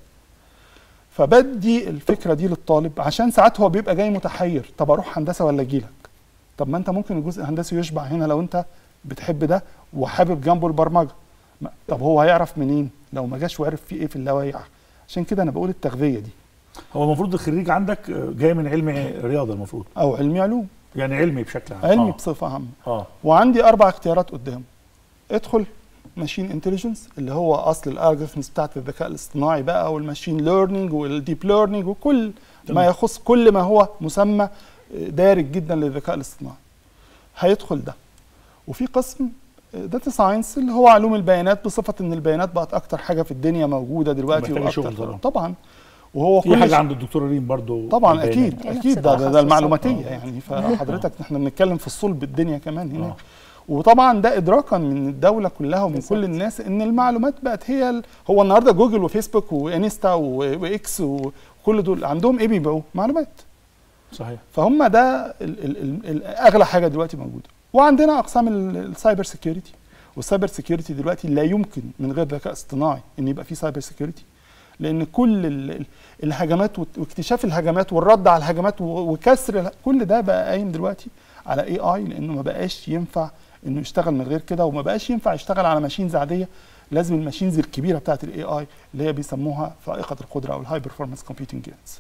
فبدي الفكره دي للطالب عشان ساعات هو بيبقى جاي متحير طب اروح هندسه ولا اجي لك طب ما انت ممكن الجزء الهندسي يشبع هنا لو انت بتحب ده وحابب جنبه البرمجه ما- طب هو هيعرف منين لو ما جاش وعرف فيه ايه في اللوائح عشان كده انا بقول التغذيه دي هو المفروض الخريج عندك آه، جاي من علم رياضه المفروض او علمي علوم يعني علمي بشكل عام علمي آه. بصفه عامه اه وعندي اربع اختيارات قدام ادخل ماشين انتليجنس اللي هو اصل الالجوريثمز بتاعت الذكاء الاصطناعي بقى والماشين ليرنينج والديب ليرنينج وكل تمام. ما يخص كل ما هو مسمى دارج جدا للذكاء الاصطناعي هيدخل ده وفي قسم داتا ساينس اللي هو علوم البيانات بصفه ان البيانات بقت اكتر حاجه في الدنيا موجوده دلوقتي محتاجة شغل واكتر طبعاً. طبعا وهو في كل حاجه شيء- عند الدكتوره ريم برضو طبعا البيانات. اكيد نفس اكيد ده, ده, التخصص. ده المعلوماتيه آه. يعني فحضرتك احنا بنتكلم في الصلب الدنيا كمان هنا آه. وطبعا ده ادراكا من الدوله كلها ومن كل بالظبط. الناس ان المعلومات بقت هي ال... هو النهارده جوجل وفيسبوك وانستا و... واكس وكل دول عندهم ايه بيبيعوا معلومات صحيح فهم ده ال ال ال ال اغلى حاجه دلوقتي موجوده وعندنا اقسام ال- السايبر سيكيورتي والسايبر سيكيورتي دلوقتي لا يمكن من غير ذكاء اصطناعي ان يبقى في سايبر سيكيورتي لان كل ال- ال- الهجمات وت- واكتشاف الهجمات والرد على الهجمات و- وكسر ال- كل ده بقى قايم دلوقتي على اي اي لانه ما بقاش ينفع انه يشتغل من غير كده وما بقاش ينفع يشتغل على ماشينز عاديه لازم الماشينز الكبيره بتاعت الاي اي اللي هي بيسموها فائقه القدره او الهاي بيرفورمانس كومبيوتنج يونتس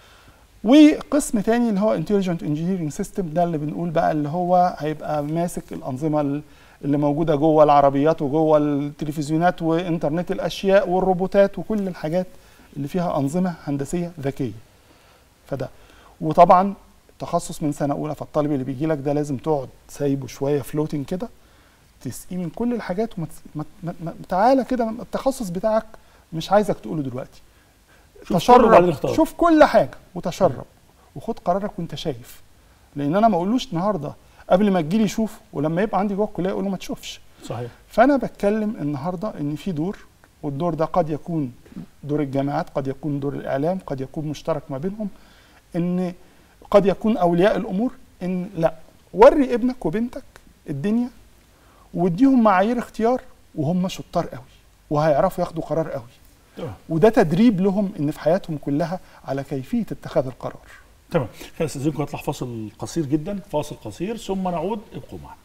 وقسم تاني اللي هو انتليجنت انجينيرنج سيستم ده اللي بنقول بقى اللي هو هيبقى ماسك الانظمه ال- اللي موجوده جوه العربيات وجوه التلفزيونات وانترنت الاشياء والروبوتات وكل الحاجات اللي فيها انظمه هندسيه ذكيه فده وطبعا تخصص من سنه اولى فالطالب اللي بيجي لك ده لازم تقعد سايبه شويه فلوتنج كده تسقيه من كل الحاجات وما تس- ما- ما- ما- تعالى كده التخصص بتاعك مش عايزك تقوله دلوقتي شوف كله وبعدين تشرب اختار. شوف كل حاجه وتشرب وخد قرارك وانت شايف لان انا ما اقولوش النهارده قبل ما تجيلي شوف ولما يبقى عندي جوه الكليه اقول له ما تشوفش صحيح فانا بتكلم النهارده ان في دور والدور ده قد يكون دور الجامعات قد يكون دور الاعلام قد يكون مشترك ما بينهم ان قد يكون اولياء الامور ان لا وري ابنك وبنتك الدنيا واديهم معايير اختيار وهم شطار قوي وهيعرفوا ياخدوا قرار قوي تمام وده تدريب لهم ان في حياتهم كلها على كيفيه اتخاذ القرار تمام خلينا استاذنكم نطلع فاصل قصير جدا فاصل قصير ثم نعود ابقوا معنا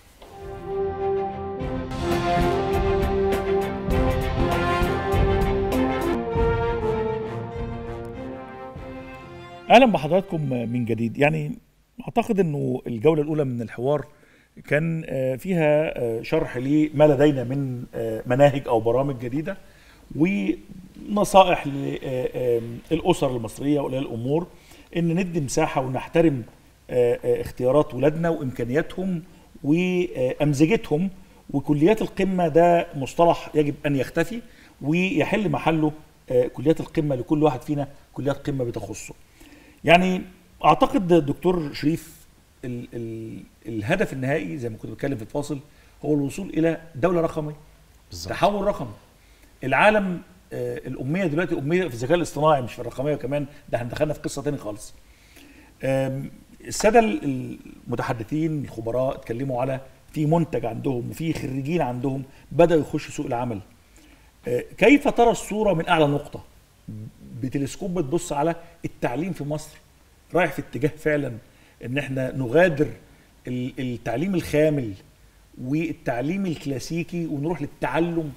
اهلا بحضراتكم من جديد يعني اعتقد انه الجوله الاولى من الحوار كان آه، فيها آه، شرح لما لدينا من آه، مناهج او برامج جديده ونصائح للاسر المصريه واولياء الامور ان ندي مساحه ونحترم آه، آه، اختيارات ولادنا وامكانياتهم وامزجتهم وكليات القمه ده مصطلح يجب ان يختفي ويحل محله آه، كليات القمه لكل واحد فينا كليات قمه بتخصه. يعني اعتقد دكتور شريف ال ال الهدف النهائي زي ما كنت بتكلم في الفاصل هو الوصول الى دوله رقميه بالظبط تحول رقمي العالم آه، الاميه دلوقتي اميه في الذكاء الاصطناعي مش في الرقميه كمان ده احنا دخلنا في قصه تاني خالص آم، الساده ال- المتحدثين الخبراء اتكلموا على في منتج عندهم وفي خريجين عندهم بداوا يخشوا سوق العمل آه، كيف ترى الصوره من اعلى نقطه بتلسكوب بتبص على التعليم في مصر رايح في اتجاه فعلا ان احنا نغادر ال- التعليم الخامل والتعليم الكلاسيكي ونروح للتعلم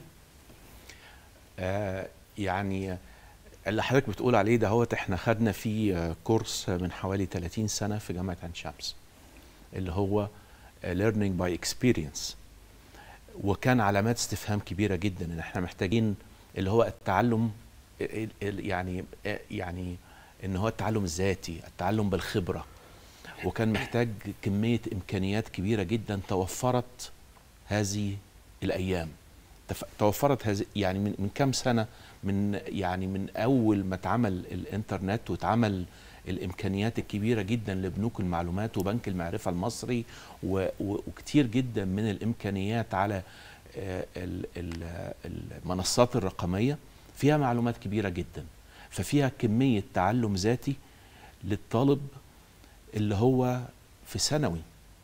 آه يعني اللي حضرتك بتقول عليه ده هو احنا خدنا فيه آه، كورس من حوالي 30 سنه في جامعه عين شمس اللي هو آه، learning by experience وكان علامات استفهام كبيره جدا ان احنا محتاجين اللي هو التعلم ال- ال- يعني آه، يعني ان هو التعلم الذاتي التعلم بالخبره وكان محتاج كميه امكانيات كبيره جدا توفرت هذه الايام تف- توفرت هذه يعني من, من كام سنه من يعني من اول ما اتعمل الانترنت واتعمل الامكانيات الكبيره جدا لبنوك المعلومات وبنك المعرفه المصري و- و- وكتير جدا من الامكانيات على آه، ال- ال- المنصات الرقميه فيها معلومات كبيره جدا ففيها كميه تعلم ذاتي للطالب اللي هو في ثانوي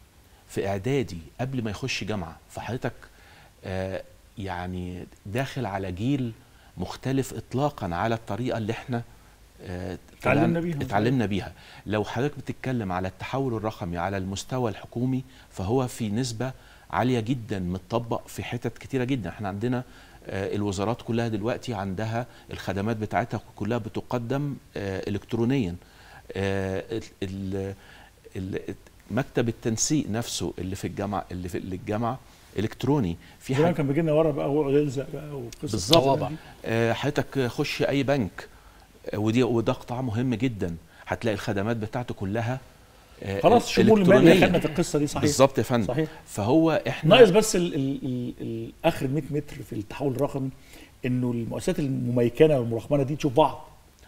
في اعدادي قبل ما يخش جامعه فحضرتك آه، يعني داخل على جيل مختلف اطلاقا على الطريقه اللي احنا آه، اتعلمنا طلعنا- بيها. اتعلمنا بيها لو حضرتك بتتكلم على التحول الرقمي على المستوى الحكومي فهو في نسبه عاليه جدا متطبق في حتت كتيره جدا احنا عندنا آه، الوزارات كلها دلوقتي عندها الخدمات بتاعتها كلها بتقدم آه، الكترونيا آه، ال- ال- ال- مكتب التنسيق نفسه اللي في الجامعه اللي في اللي الجامعه الكتروني في زمان حاجه كان بيجي لنا ورق بقى ويقعد يلزق بقى وقصص بالظبط. طوابع. آه، حضرتك خش اي بنك آه، ودي وده قطاع مهم جدا هتلاقي الخدمات بتاعته كلها آه، خلاص شمول المالي إلكترونية. خدنا في القصه دي صحيح بالظبط يا فندم صحيح فهو احنا ناقص بس ال ال ال ال اخر 100 متر في التحول الرقمي انه المؤسسات المميكنه والمرقمنه دي تشوف بعض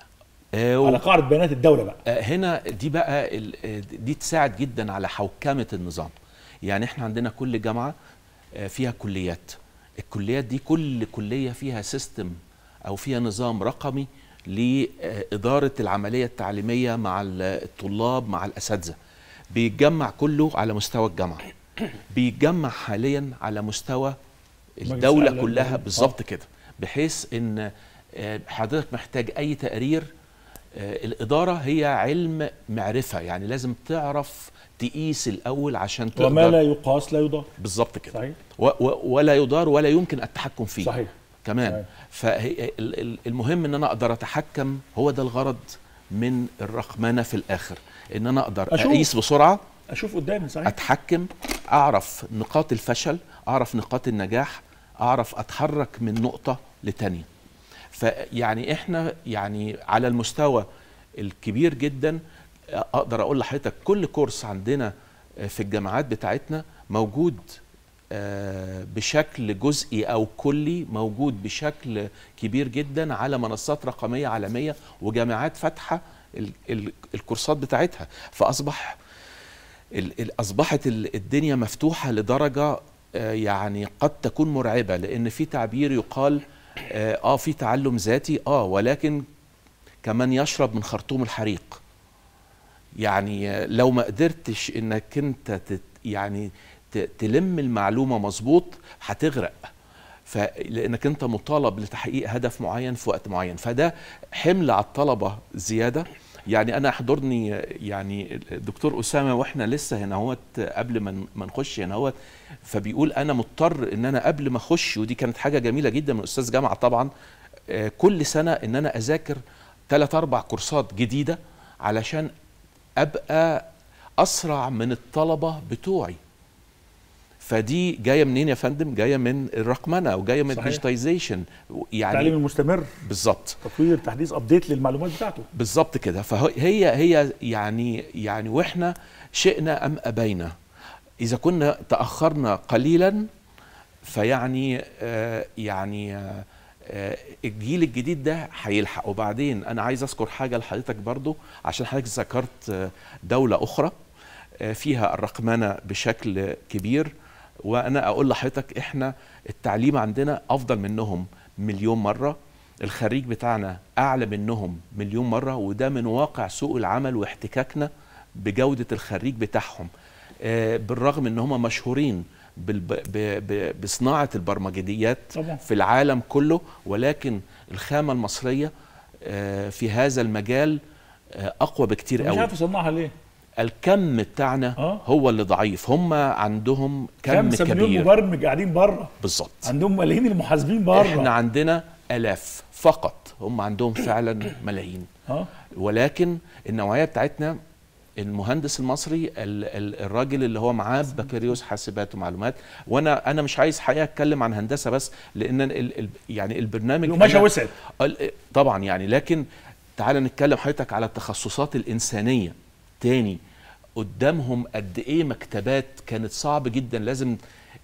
آه، على قاعده بيانات الدوله بقى آه، هنا دي بقى ال- آه، دي تساعد جدا على حوكمه النظام يعني احنا عندنا كل جامعه آه، فيها كليات الكليات دي كل كليه فيها سيستم او فيها نظام رقمي لاداره العمليه التعليميه مع ال- الطلاب مع الاساتذه بيتجمع كله على مستوى الجامعه بيتجمع حاليا على مستوى الدوله الأعلى كلها للدولة. بالظبط كده بحيث ان آه، حضرتك محتاج اي تقرير آه، الإدارة هي علم معرفة يعني لازم تعرف تقيس الأول عشان وما تقدر لا يقاس لا يضاف بالظبط كده صحيح و و ولا يدار ولا يمكن التحكم فيه صحيح كمان صحيح. فالمهم ان انا اقدر اتحكم هو ده الغرض من الرقمنه في الاخر ان انا اقدر أشوف. اقيس بسرعه اشوف قدامي صحيح اتحكم اعرف نقاط الفشل اعرف نقاط النجاح اعرف اتحرك من نقطه لتانيه فيعني احنا يعني على المستوى الكبير جدا اقدر اقول لحضرتك كل كورس عندنا في الجامعات بتاعتنا موجود آه، بشكل جزئي او كلي موجود بشكل كبير جدا على منصات رقميه عالميه وجامعات فاتحه ال- ال- الكورسات بتاعتها فاصبح ال- ال- اصبحت ال- الدنيا مفتوحه لدرجه آه، يعني قد تكون مرعبه لان في تعبير يقال اه آه، في تعلم ذاتي اه ولكن كمان يشرب من خرطوم الحريق يعني آه، لو ما قدرتش انك انت تت يعني ت- تلم المعلومه مظبوط هتغرق فلانك انت مطالب لتحقيق هدف معين في وقت معين فده حمل على الطلبه زياده يعني انا حضرني يعني الدكتور اسامه واحنا لسه هنا هوت قبل ما ن- ما نخش هنا هوت فبيقول انا مضطر ان انا قبل ما اخش ودي كانت حاجه جميله جدا من استاذ جامعه طبعا آه، كل سنه ان انا اذاكر ثلاث اربع كورسات جديده علشان ابقى اسرع من الطلبه بتوعي فدي جايه منين يا فندم جايه من الرقمنه وجايه من صحيح. الديجيتايزيشن التعليم يعني المستمر بالظبط تطوير تحديث ابديت للمعلومات بتاعته بالظبط كده فهي هي يعني يعني واحنا شئنا ام ابينا اذا كنا تاخرنا قليلا فيعني آه يعني آه آه الجيل الجديد ده هيلحق وبعدين انا عايز اذكر حاجه لحضرتك برضو عشان حضرتك ذكرت آه دوله اخرى آه فيها الرقمنه بشكل كبير وانا اقول لحضرتك احنا التعليم عندنا افضل منهم مليون مره الخريج بتاعنا اعلى منهم مليون مره وده من واقع سوق العمل واحتكاكنا بجوده الخريج بتاعهم آه، بالرغم ان هم مشهورين بالب... ب... ب... بصناعه البرمجيات طبعا في العالم كله ولكن الخامه المصريه آه، في هذا المجال آه، اقوى بكتير مش قوي عارف يصنعها ليه الكم بتاعنا آه. هو اللي ضعيف هم عندهم كم خمسة مليون كبير مبرمج قاعدين بره بالظبط عندهم ملايين المحاسبين بره احنا عندنا الاف فقط هم عندهم فعلا ملايين اه ولكن النوعيه بتاعتنا المهندس المصري ال- ال- الراجل اللي هو معاه بكالوريوس حاسبات ومعلومات وانا انا مش عايز حقيقه اتكلم عن هندسه بس لان ال ال يعني البرنامج القماشه أنا- وسعت ال- طبعا يعني لكن تعال نتكلم حضرتك على التخصصات الانسانيه تاني قدامهم قد ايه مكتبات كانت صعب جدا لازم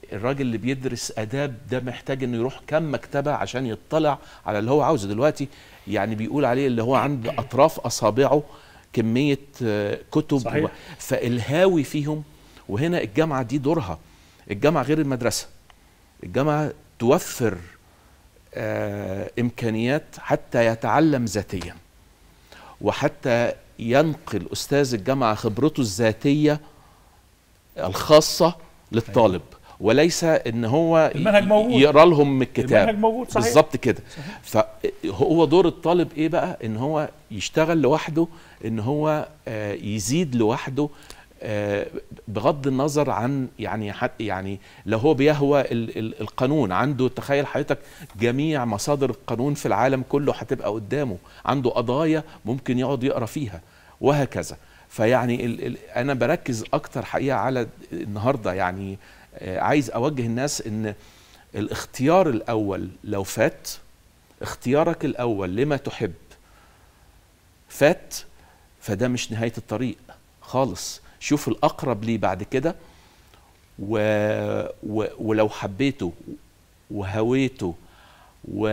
الراجل اللي بيدرس اداب ده محتاج انه يروح كم مكتبه عشان يطلع على اللي هو عاوزه دلوقتي يعني بيقول عليه اللي هو عند اطراف اصابعه كميه آه، كتب صحيح. و- فالهاوي فيهم وهنا الجامعه دي دورها الجامعه غير المدرسه الجامعه توفر آه، امكانيات حتى يتعلم ذاتيا وحتى ينقل استاذ الجامعه خبرته الذاتيه الخاصه للطالب وليس ان هو المنهج موجود. يقرا لهم من الكتاب المنهج موجود، صحيح. بالظبط كده فهو دور الطالب ايه بقى ان هو يشتغل لوحده ان هو آه، يزيد لوحده آه، بغض النظر عن يعني حت يعني لو هو بيهوى ال- ال- القانون عنده تخيل حضرتك جميع مصادر القانون في العالم كله هتبقى قدامه عنده قضايا ممكن يقعد يقرا فيها وهكذا فيعني ال ال انا بركز اكتر حقيقه على النهارده يعني آه، عايز اوجه الناس ان الاختيار الاول لو فات اختيارك الاول لما تحب فات فده مش نهايه الطريق خالص شوف الاقرب ليه بعد كده و... و... ولو حبيته وهويته و...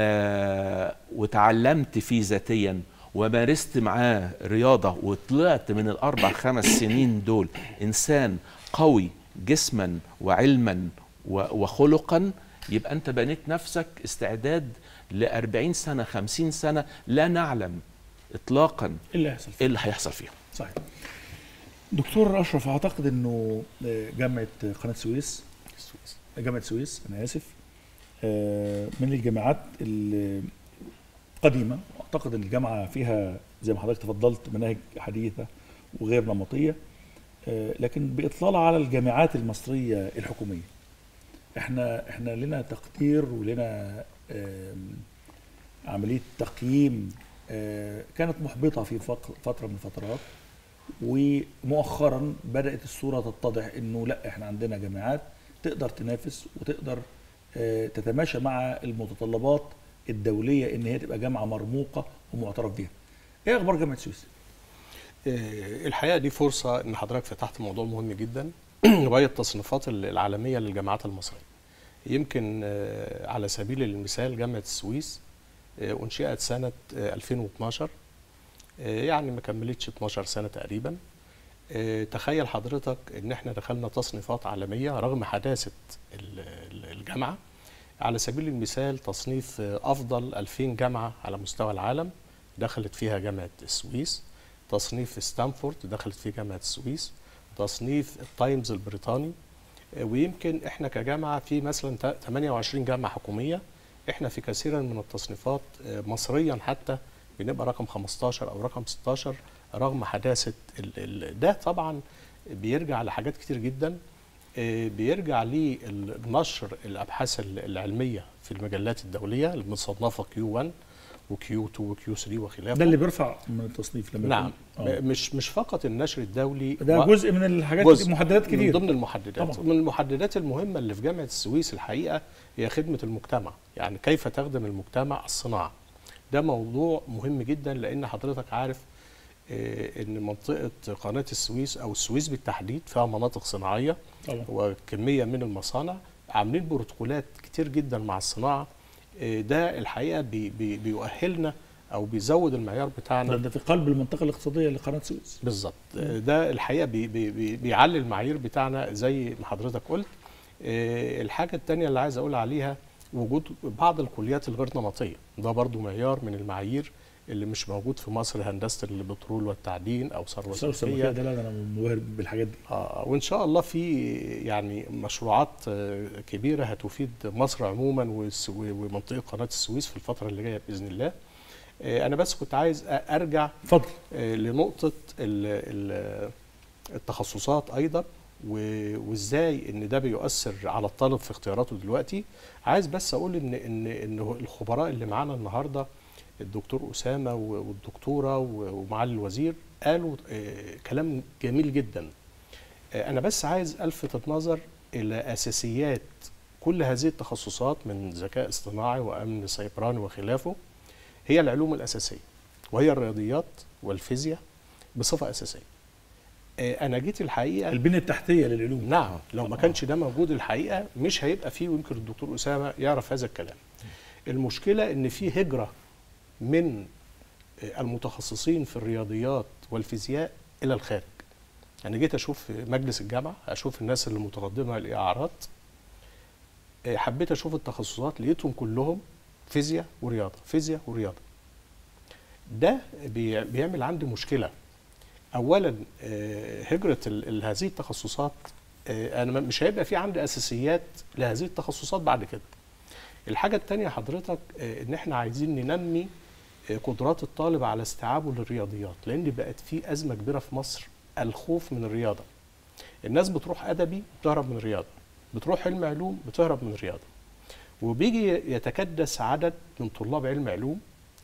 وتعلمت فيه ذاتيا ومارست معاه رياضه وطلعت من الاربع خمس سنين دول انسان قوي جسما وعلما و... وخلقا يبقى انت بنيت نفسك استعداد ل 40 سنه 50 سنه لا نعلم اطلاقا ايه اللي هيحصل ايه اللي هيحصل فيهم صحيح دكتور اشرف اعتقد انه آه، جامعه قناه السويس السويس. جامعه السويس انا اسف آه، من الجامعات القديمه اعتقد ان الجامعه فيها زي ما حضرتك تفضلت مناهج حديثه وغير نمطيه آه، لكن باطلاله على الجامعات المصريه الحكوميه احنا احنا لنا تقدير ولنا آم، عمليه تقييم آه، كانت محبطه في فق- فتره من الفترات ومؤخرا بدات الصوره تتضح انه لا احنا عندنا جامعات تقدر تنافس وتقدر آه، تتماشى مع المتطلبات الدوليه ان هي تبقى جامعه مرموقه ومعترف بها. ايه اخبار جامعه السويس؟ آه، الحقيقه دي فرصه ان حضرتك فتحت موضوع مهم جدا وهي التصنيفات العالميه للجامعات المصريه. يمكن آه، على سبيل المثال جامعه السويس آه، انشئت سنه آه، 2012 آه، يعني ما كملتش 12 سنه تقريبا. آه، تخيل حضرتك ان احنا دخلنا تصنيفات عالميه رغم حداثه ال- ال- الجامعه. على سبيل المثال تصنيف آه، افضل 2000 جامعه على مستوى العالم دخلت فيها جامعه السويس. تصنيف ستانفورد دخلت فيه جامعه السويس تصنيف التايمز البريطاني آه، ويمكن احنا كجامعه في مثلا تا- 28 جامعه حكوميه احنا في كثيرا من التصنيفات آه، مصريا حتى بنبقى رقم 15 او رقم 16 رغم حداثه ال ال ده طبعا بيرجع لحاجات كتير جدا آه، بيرجع لنشر الابحاث ال- العلميه في المجلات الدوليه المصنفه كيو 1 وكيو 2 وكيو 3 وخلافه ده اللي بيرفع من التصنيف لما نعم يكون- آه. مش مش فقط النشر الدولي ده و- جزء من الحاجات جزء محددات من كتير ضمن المحددات طبعا. من المحددات المهمه اللي في جامعه السويس الحقيقه هي خدمه المجتمع يعني كيف تخدم المجتمع الصناعه ده موضوع مهم جدا لان حضرتك عارف آه، ان منطقه قناه السويس او السويس بالتحديد فيها مناطق صناعيه طبعا وكميه من المصانع عاملين بروتوكولات كتير جدا مع الصناعه آه، ده الحقيقه بي بي بيؤهلنا او بيزود المعيار بتاعنا ده, ده في قلب المنطقه الاقتصاديه لقناه السويس بالظبط ده الحقيقه بي بي بي بيعلي المعايير بتاعنا زي ما حضرتك قلت آه، الحاجه الثانيه اللي عايز اقول عليها وجود بعض الكليات الغير نمطيه ده برضو معيار من المعايير اللي مش موجود في مصر هندسه البترول والتعدين او ثروه الثوره السمكيه سمكيه ده لا ده انا منبهر بالحاجات دي آه وان شاء الله في يعني مشروعات آه، كبيره هتفيد مصر عموما والس- ومنطقه قناه السويس في الفتره اللي جايه باذن الله آه، انا بس كنت عايز أ- ارجع اتفضل آه، لنقطة ال- ال- التخصصات أيضا و- وإزاي إن ده بيؤثر على الطالب في اختياراته دلوقتي عايز بس أقول إن إن إن هو الخبراء اللي معانا النهاردة الدكتور أسامة و- والدكتورة و- ومعالي الوزير قالوا آه، كلام جميل جدا آه، أنا بس عايز ألفت النظر إلى أساسيات كل هذه التخصصات من ذكاء اصطناعي وأمن سيبراني وخلافه هي العلوم الأساسية وهي الرياضيات والفيزياء بصفة أساسية آه، انا جيت الحقيقه البنيه التحتيه للعلوم نعم لو ما كانش ده موجود الحقيقه مش هيبقى فيه ويمكن الدكتور اسامه يعرف هذا الكلام المشكله ان في هجره من آه، المتخصصين في الرياضيات والفيزياء الى الخارج انا جيت اشوف في مجلس الجامعه اشوف الناس اللي متقدمه الاعارات آه، حبيت اشوف التخصصات لقيتهم كلهم فيزياء ورياضه فيزياء ورياضه ده بي- بيعمل عندي مشكله اولا آه، هجره ال- ال- هذه التخصصات آه، انا م- مش هيبقى في عندي اساسيات لهذه التخصصات بعد كده الحاجه الثانيه حضرتك آه، ان احنا عايزين ننمي آه، قدرات الطالب على استيعابه للرياضيات لان بقت في ازمه كبيره في مصر الخوف من الرياضه الناس بتروح ادبي بتهرب من الرياضه بتروح علم علوم بتهرب من الرياضه وبيجي يتكدس عدد من طلاب علم علوم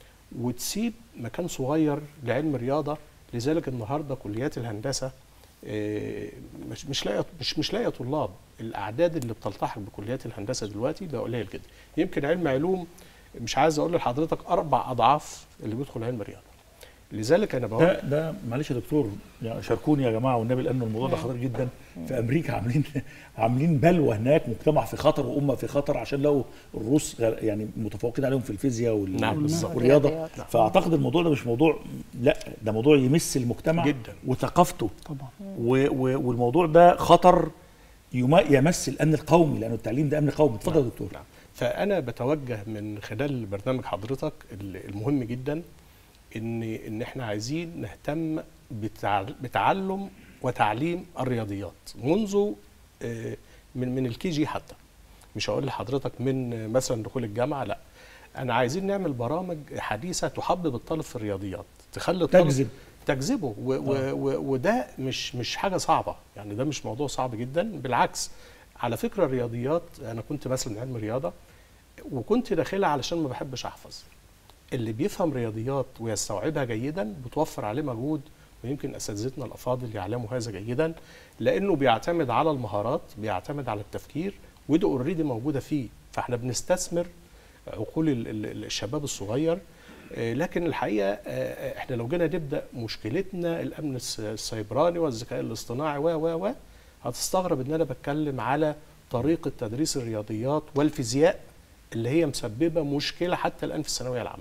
وتسيب مكان صغير لعلم رياضه لذلك النهارده كليات الهندسه آه، مش مش لاقيه مش مش لاقيه طلاب الاعداد اللي بتلتحق بكليات الهندسه دلوقتي بقى قليل جدا يمكن علم علوم مش عايز اقول لحضرتك اربع اضعاف اللي بيدخل علم رياضه لذلك انا بقول ده ده معلش يا دكتور يعني شاركوني يا جماعه والنبي لان الموضوع ده خطير جدا في امريكا عاملين عاملين بلوى هناك مجتمع في خطر وامه في خطر عشان لقوا الروس غ- يعني متفوقين عليهم في الفيزياء وال- نعم، بالظبط. والرياضه والرياضيات. فاعتقد الموضوع ده مش موضوع لا ده موضوع يمس المجتمع جداً. وثقافته طبعا و و والموضوع ده خطر يما- يمس الامن القومي لانه التعليم ده امن قومي اتفضل يا دكتور نعم. فانا بتوجه من خلال برنامج حضرتك ال- المهم جدا ان ان احنا عايزين نهتم بتع- بتعلم وتعليم الرياضيات منذ آه، من من الكي جي حتى مش هقول لحضرتك من آه، مثلا دخول الجامعه لا انا عايزين نعمل برامج حديثه تحبب الطالب في الرياضيات تخلي الطالب تجذب تجذبه و و و وده مش مش حاجه صعبه يعني ده مش موضوع صعب جدا بالعكس على فكره الرياضيات انا كنت مثلا علم رياضه وكنت داخلها علشان ما بحبش احفظ اللي بيفهم رياضيات ويستوعبها جيدا بتوفر عليه مجهود ويمكن اساتذتنا الافاضل يعلموا هذا جيدا لانه بيعتمد على المهارات بيعتمد على التفكير ودي اوريدي موجوده فيه فاحنا بنستثمر عقول ال- ال- الشباب الصغير آه، لكن الحقيقه آه، احنا لو جينا نبدا مشكلتنا الامن الس- السيبراني والذكاء الاصطناعي و و و هتستغرب ان انا بتكلم على طريقه تدريس الرياضيات والفيزياء اللي هي مسببه مشكله حتى الان في الثانويه العامه.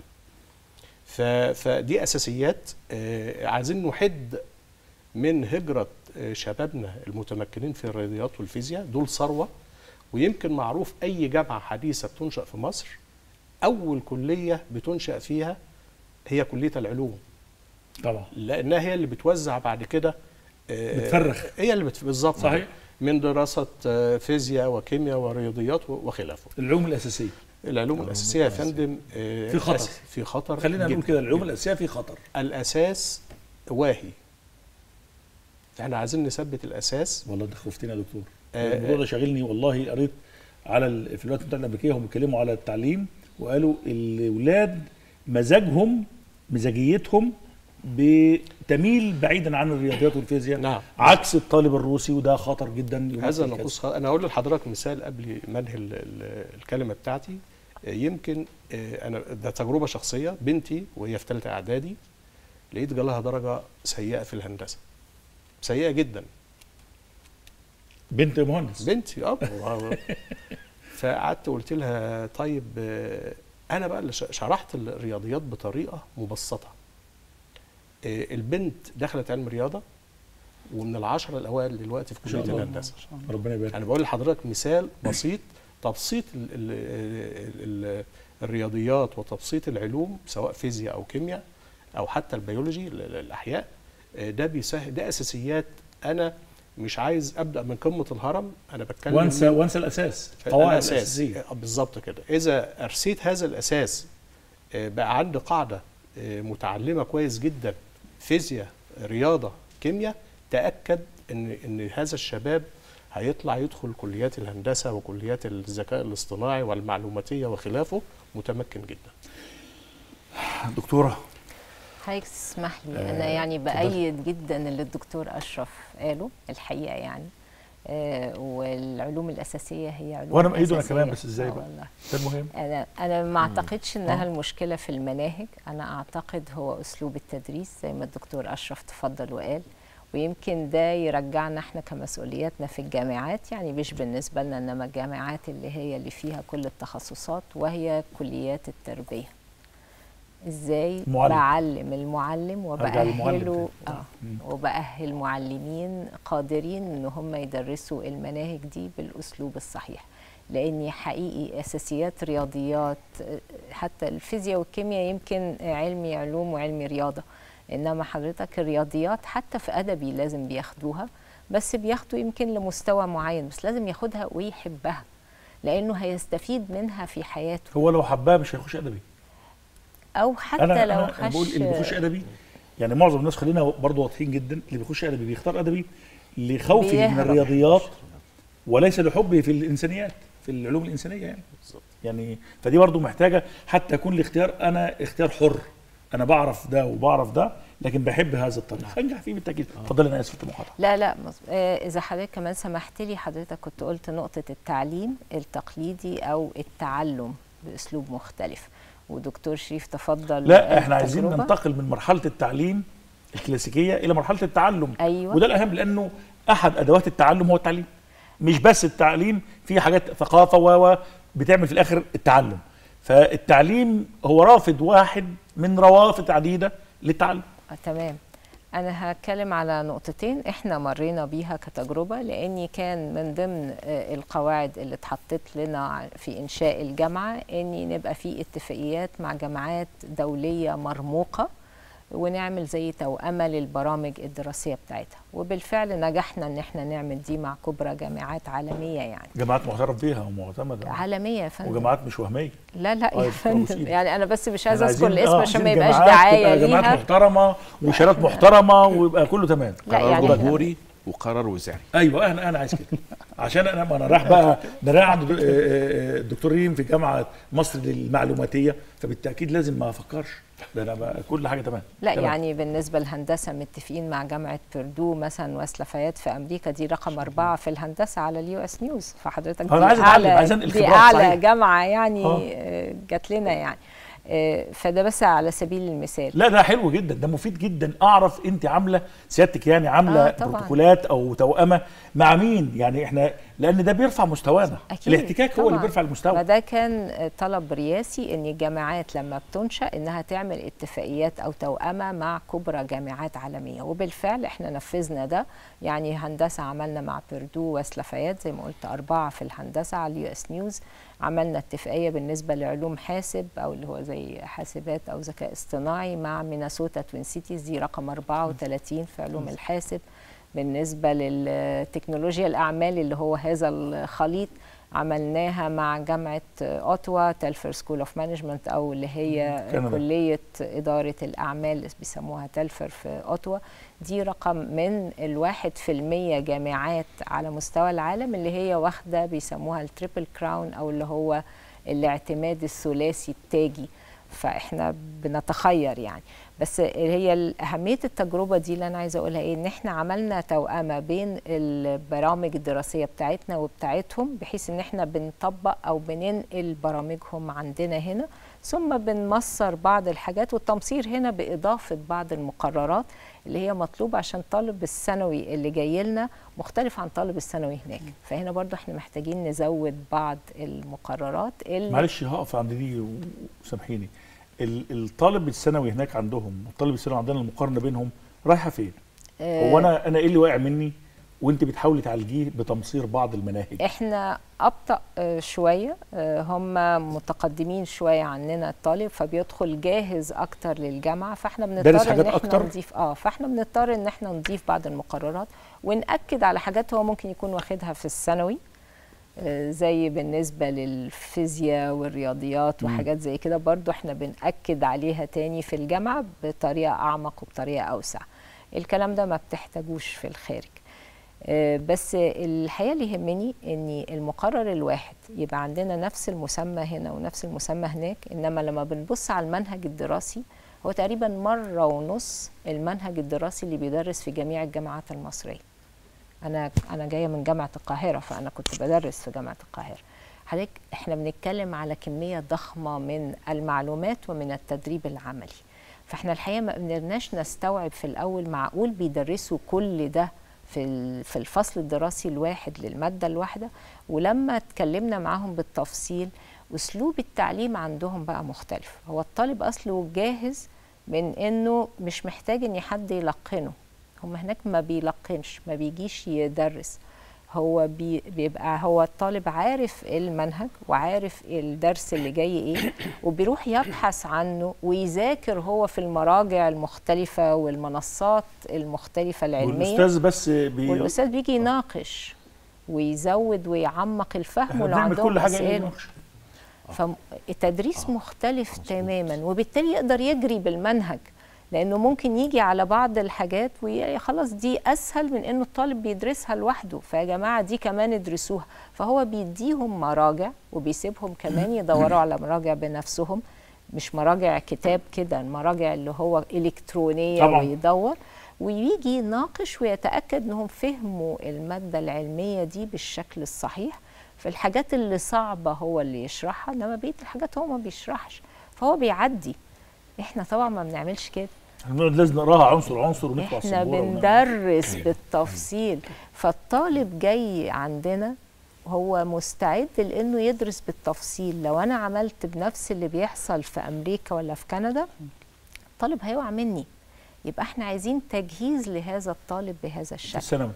ف- فدي اساسيات آه، عايزين نحد من هجره آه، شبابنا المتمكنين في الرياضيات والفيزياء دول ثروه ويمكن معروف اي جامعه حديثه بتنشا في مصر اول كليه بتنشا فيها هي كليه العلوم طبعا لانها هي اللي بتوزع بعد كده آه، بتفرخ. هي اللي بت... بالظبط صحيح. من دراسه آه، فيزياء وكيمياء ورياضيات و- وخلافه العلوم الاساسيه العلوم الاساسيه يا فندم آه، في خطر. أس- في خطر خلينا نقول جداً. كده العلوم الاساسيه في خطر الاساس واهي احنا عايزين نثبت الاساس والله انت خوفتني يا دكتور آه، الموضوع ده شاغلني والله قريت على ال- في الولايات المتحده الامريكيه هم بيتكلموا على التعليم وقالوا الاولاد مزاجهم مزاجيتهم بتميل بعيدا عن الرياضيات والفيزياء نعم. عكس الطالب الروسي وده خطر جدا يمثل هذا كذا. نقص انا اقول لحضرتك مثال قبل ما انهي ال- ال- الكلمه بتاعتي آه، يمكن آه، انا ده تجربه شخصيه بنتي وهي في ثالثه اعدادي لقيت جالها درجه سيئه في الهندسه سيئه جدا بنت مهندس بنتي اه و- فقعدت قلت لها طيب آه، انا بقى اللي ش- شرحت الرياضيات بطريقه مبسطه آه، البنت دخلت علم رياضه ومن العشرة الاوائل دلوقتي في ما شاء كليه الله. الهندسه ربنا يبارك انا بقول لحضرتك مثال بسيط تبسيط ال ال ال الرياضيات وتبسيط العلوم سواء فيزياء او كيمياء او حتى البيولوجي ال- ال- الاحياء آه، ده بيسهل ده اساسيات انا مش عايز ابدا من قمه الهرم انا بتكلم وانسى من- وانسى الاساس قواعد الأساس. الاساسيه آه، بالظبط كده اذا ارسيت هذا الاساس آه، بقى عندي قاعده آه، متعلمه كويس جدا فيزياء رياضه كيمياء تاكد ان ان هذا الشباب هيطلع يدخل كليات الهندسه وكليات الذكاء الاصطناعي والمعلوماتيه وخلافه متمكن جدا دكتوره حضرتك تسمح لي آه، انا يعني اتفضلي. بايد جدا اللي الدكتور اشرف قاله الحقيقه يعني آه والعلوم الاساسيه هي علوم وأنا مأيده أنا أساسية. كمان، بس إزاي آه بقى؟ والله. ده المهم انا انا ما اعتقدش انها آه. المشكله في المناهج انا اعتقد هو اسلوب التدريس زي ما الدكتور اشرف تفضل وقال ويمكن ده يرجعنا احنا كمسؤولياتنا في الجامعات يعني مش بالنسبة لنا انما الجامعات اللي هي اللي فيها كل التخصصات وهي كليات التربية ازاي المعلم. بعلم المعلم أرجع للمعلم وبأهله تاني. اه مم. وبأهل معلمين قادرين ان هم يدرسوا المناهج دي بالاسلوب الصحيح لاني حقيقي اساسيات رياضيات آه، حتى الفيزياء والكيمياء يمكن علمي علوم وعلمي رياضه انما حضرتك الرياضيات حتى في ادبي لازم بياخدوها بس بياخدوا يمكن لمستوى معين بس لازم ياخدها ويحبها لانه هيستفيد منها في حياته هو لو حبها مش هيخش ادبي او حتى انا لو انا أنا بقول خش اللي بيخش ادبي يعني معظم الناس خلينا برضه واضحين جدا اللي بيخش ادبي بيختار ادبي لخوفه من بيهرب. الرياضيات وليس لحبه في الانسانيات في العلوم الانسانيه يعني يعني فدي برضه محتاجه حتى يكون الاختيار انا اختيار حر انا بعرف ده وبعرف ده لكن بحب هذا الطريق هنجح فيه بالتاكيد اتفضل انا اسف في المقاطعه لا لا مظ- آه، اذا حضرتك كمان سمحت لي حضرتك كنت قلت نقطه التعليم التقليدي او التعلم باسلوب مختلف ودكتور شريف تفضل لا احنا عايزين التجربة. ننتقل من مرحله التعليم الكلاسيكيه الى مرحله التعلم أيوة. وده الاهم لانه احد ادوات التعلم هو التعليم مش بس التعليم في حاجات ثقافه و و بتعمل في الاخر التعلم فالتعليم هو رافد واحد من روافد عديده للتعلم آه تمام انا هتكلم على نقطتين احنا مرينا بيها كتجربه لاني كان من ضمن آه، القواعد اللي اتحطت لنا ع- في انشاء الجامعه اني نبقى في اتفاقيات مع جامعات دوليه مرموقه ونعمل زي توأمة للبرامج الدراسية بتاعتها وبالفعل نجحنا ان احنا نعمل دي مع كبرى جامعات عالمية يعني جامعات معترف بيها ومعتمده عالمية يا فندم وجامعات مش وهميه لا لا طيب، يا فندم توصيل. يعني انا بس مش إحنا عايزه اذكر عايزين- الاسم آه، عشان ما عايزين يبقاش جامعات دعايه تبقى جامعات ليها محترمه وشهادات محترمه ويبقى كله تمام لا قرار يعني جمهوري وقرار وزاري ايوه انا انا عايز كده عشان انا ما انا رايح بقى ده رايح عند دو- آه، آه، الدكتور ريم في جامعه مصر للمعلوماتيه فبالتاكيد لازم ما افكرش ده انا بقى كل حاجه تمام لا تمام. يعني بالنسبة للهندسة متفقين مع جامعة بيردو مثلا ويست لافايت في أمريكا دي رقم أربعة في الهندسة على اليو اس نيوز فحضرتك أنا دي عايز أتعلم، أعلى- عايز أنقل دي خبرات، أعلى صحيح. جامعة يعني آه. آه، جات لنا يعني آه، فده بس على سبيل المثال لا ده حلو جدا ده مفيد جدا اعرف انت عامله سيادتك يعني عامله آه، طبعاً. بروتوكولات او توأمه مع مين يعني احنا لان ده بيرفع مستوانا أكيد الاحتكاك هو اللي طبعاً. بيرفع المستوى فده كان طلب رياسي ان الجامعات لما بتنشا انها تعمل اتفاقيات او توأمه مع كبرى جامعات عالميه وبالفعل احنا نفذنا ده يعني هندسه عملنا مع بيردو ويست لافايت زي ما قلت اربعه في الهندسه على اليو اس نيوز عملنا اتفاقيه بالنسبه لعلوم حاسب او اللي هو زي حاسبات او ذكاء اصطناعي مع ميناسوتا توين سيتيز دي رقم 34 في علوم الحاسب بالنسبة للتكنولوجيا الأعمال اللي هو هذا الخليط عملناها مع جامعة أوتوا تلفر سكول اوف مانجمنت أو اللي هي كندا. كلية إدارة الأعمال اللي بيسموها تلفر في أوتوا دي رقم من الواحد في المية جامعات على مستوى العالم اللي هي واخدة بيسموها التريبل كراون أو اللي هو الاعتماد الثلاثي التاجي فاحنا بنتخير يعني بس هي اهميه التجربه دي اللي انا عايزه اقولها ايه ان احنا عملنا توأمه بين البرامج الدراسيه بتاعتنا وبتاعتهم بحيث ان احنا بنطبق او بننقل برامجهم عندنا هنا ثم بنمصر بعض الحاجات والتمصير هنا باضافه بعض المقررات اللي هي مطلوبه عشان طالب الثانوي اللي جاي لنا مختلف عن طالب الثانوي هناك فهنا برضو احنا محتاجين نزود بعض المقررات اللي معلش هقف عند دي وسامحيني ال- الطالب الثانوي هناك عندهم والطالب الثانوي عندنا المقارنه بينهم رايحه فين؟ آه، هو انا انا ايه اللي واقع مني وانت بتحاولي تعالجيه بتمصير بعض المناهج احنا ابطا آه، شويه آه، هم متقدمين شويه عننا الطالب فبيدخل جاهز اكتر للجامعه فاحنا بنضطر دارس حاجات ان احنا أكتر؟ نضيف اه فاحنا بنضطر ان احنا نضيف بعض المقررات ونأكد على حاجات هو ممكن يكون واخدها في الثانوي آه، زي بالنسبة للفيزياء والرياضيات وحاجات زي كده برضو احنا بنأكد عليها تاني في الجامعة بطريقة أعمق وبطريقة أوسع الكلام ده ما بتحتاجوش في الخارج آه، بس الحقيقة اللي يهمني ان المقرر الواحد يبقى عندنا نفس المسمى هنا ونفس المسمى هناك انما لما بنبص على المنهج الدراسي هو تقريبا مرة ونص المنهج الدراسي اللي بيدرس في جميع الجامعات المصرية انا انا جايه من جامعه القاهره فانا كنت بدرس في جامعه القاهره حضرتك احنا بنتكلم على كميه ضخمه من المعلومات ومن التدريب العملي فاحنا الحقيقه ما قدرناش نستوعب في الاول معقول بيدرسوا كل ده في ال- في الفصل الدراسي الواحد للماده الواحده ولما اتكلمنا معاهم بالتفصيل اسلوب التعليم عندهم بقى مختلف هو الطالب اصله جاهز من انه مش محتاج ان حد يلقنه هم هناك ما بيلقنش ما بيجيش يدرس هو بي بيبقى هو الطالب عارف المنهج وعارف الدرس اللي جاي ايه وبيروح يبحث عنه ويذاكر هو في المراجع المختلفة والمنصات المختلفة العلمية والاستاذ بس بي... والأستاذ بيجي يناقش ويزود ويعمق الفهم احنا ولو بنعمل عندهم كل حاجه أسئلة إيه نناقش. فالتدريس مختلف تماما وبالتالي يقدر يجري بالمنهج لانه ممكن يجي على بعض الحاجات وخلاص دي اسهل من انه الطالب بيدرسها لوحده فيا جماعه دي كمان ادرسوها فهو بيديهم مراجع وبيسيبهم كمان يدوروا على مراجع بنفسهم مش مراجع كتاب كده المراجع اللي هو الكترونيه طبعاً. ويدور ويجي يناقش ويتاكد انهم فهموا الماده العلميه دي بالشكل الصحيح في الحاجات اللي صعبه هو اللي يشرحها انما بقيه الحاجات هو ما بيشرحش فهو بيعدي احنا طبعا ما بنعملش كده احنا لازم نقراها عنصر عنصر ونطلع احنا السبوره ونعمل. بندرس بالتفصيل فالطالب جاي عندنا هو مستعد لانه يدرس بالتفصيل لو انا عملت بنفس اللي بيحصل في امريكا ولا في كندا الطالب هيقع مني يبقى احنا عايزين تجهيز لهذا الطالب بهذا في الشكل الثانوي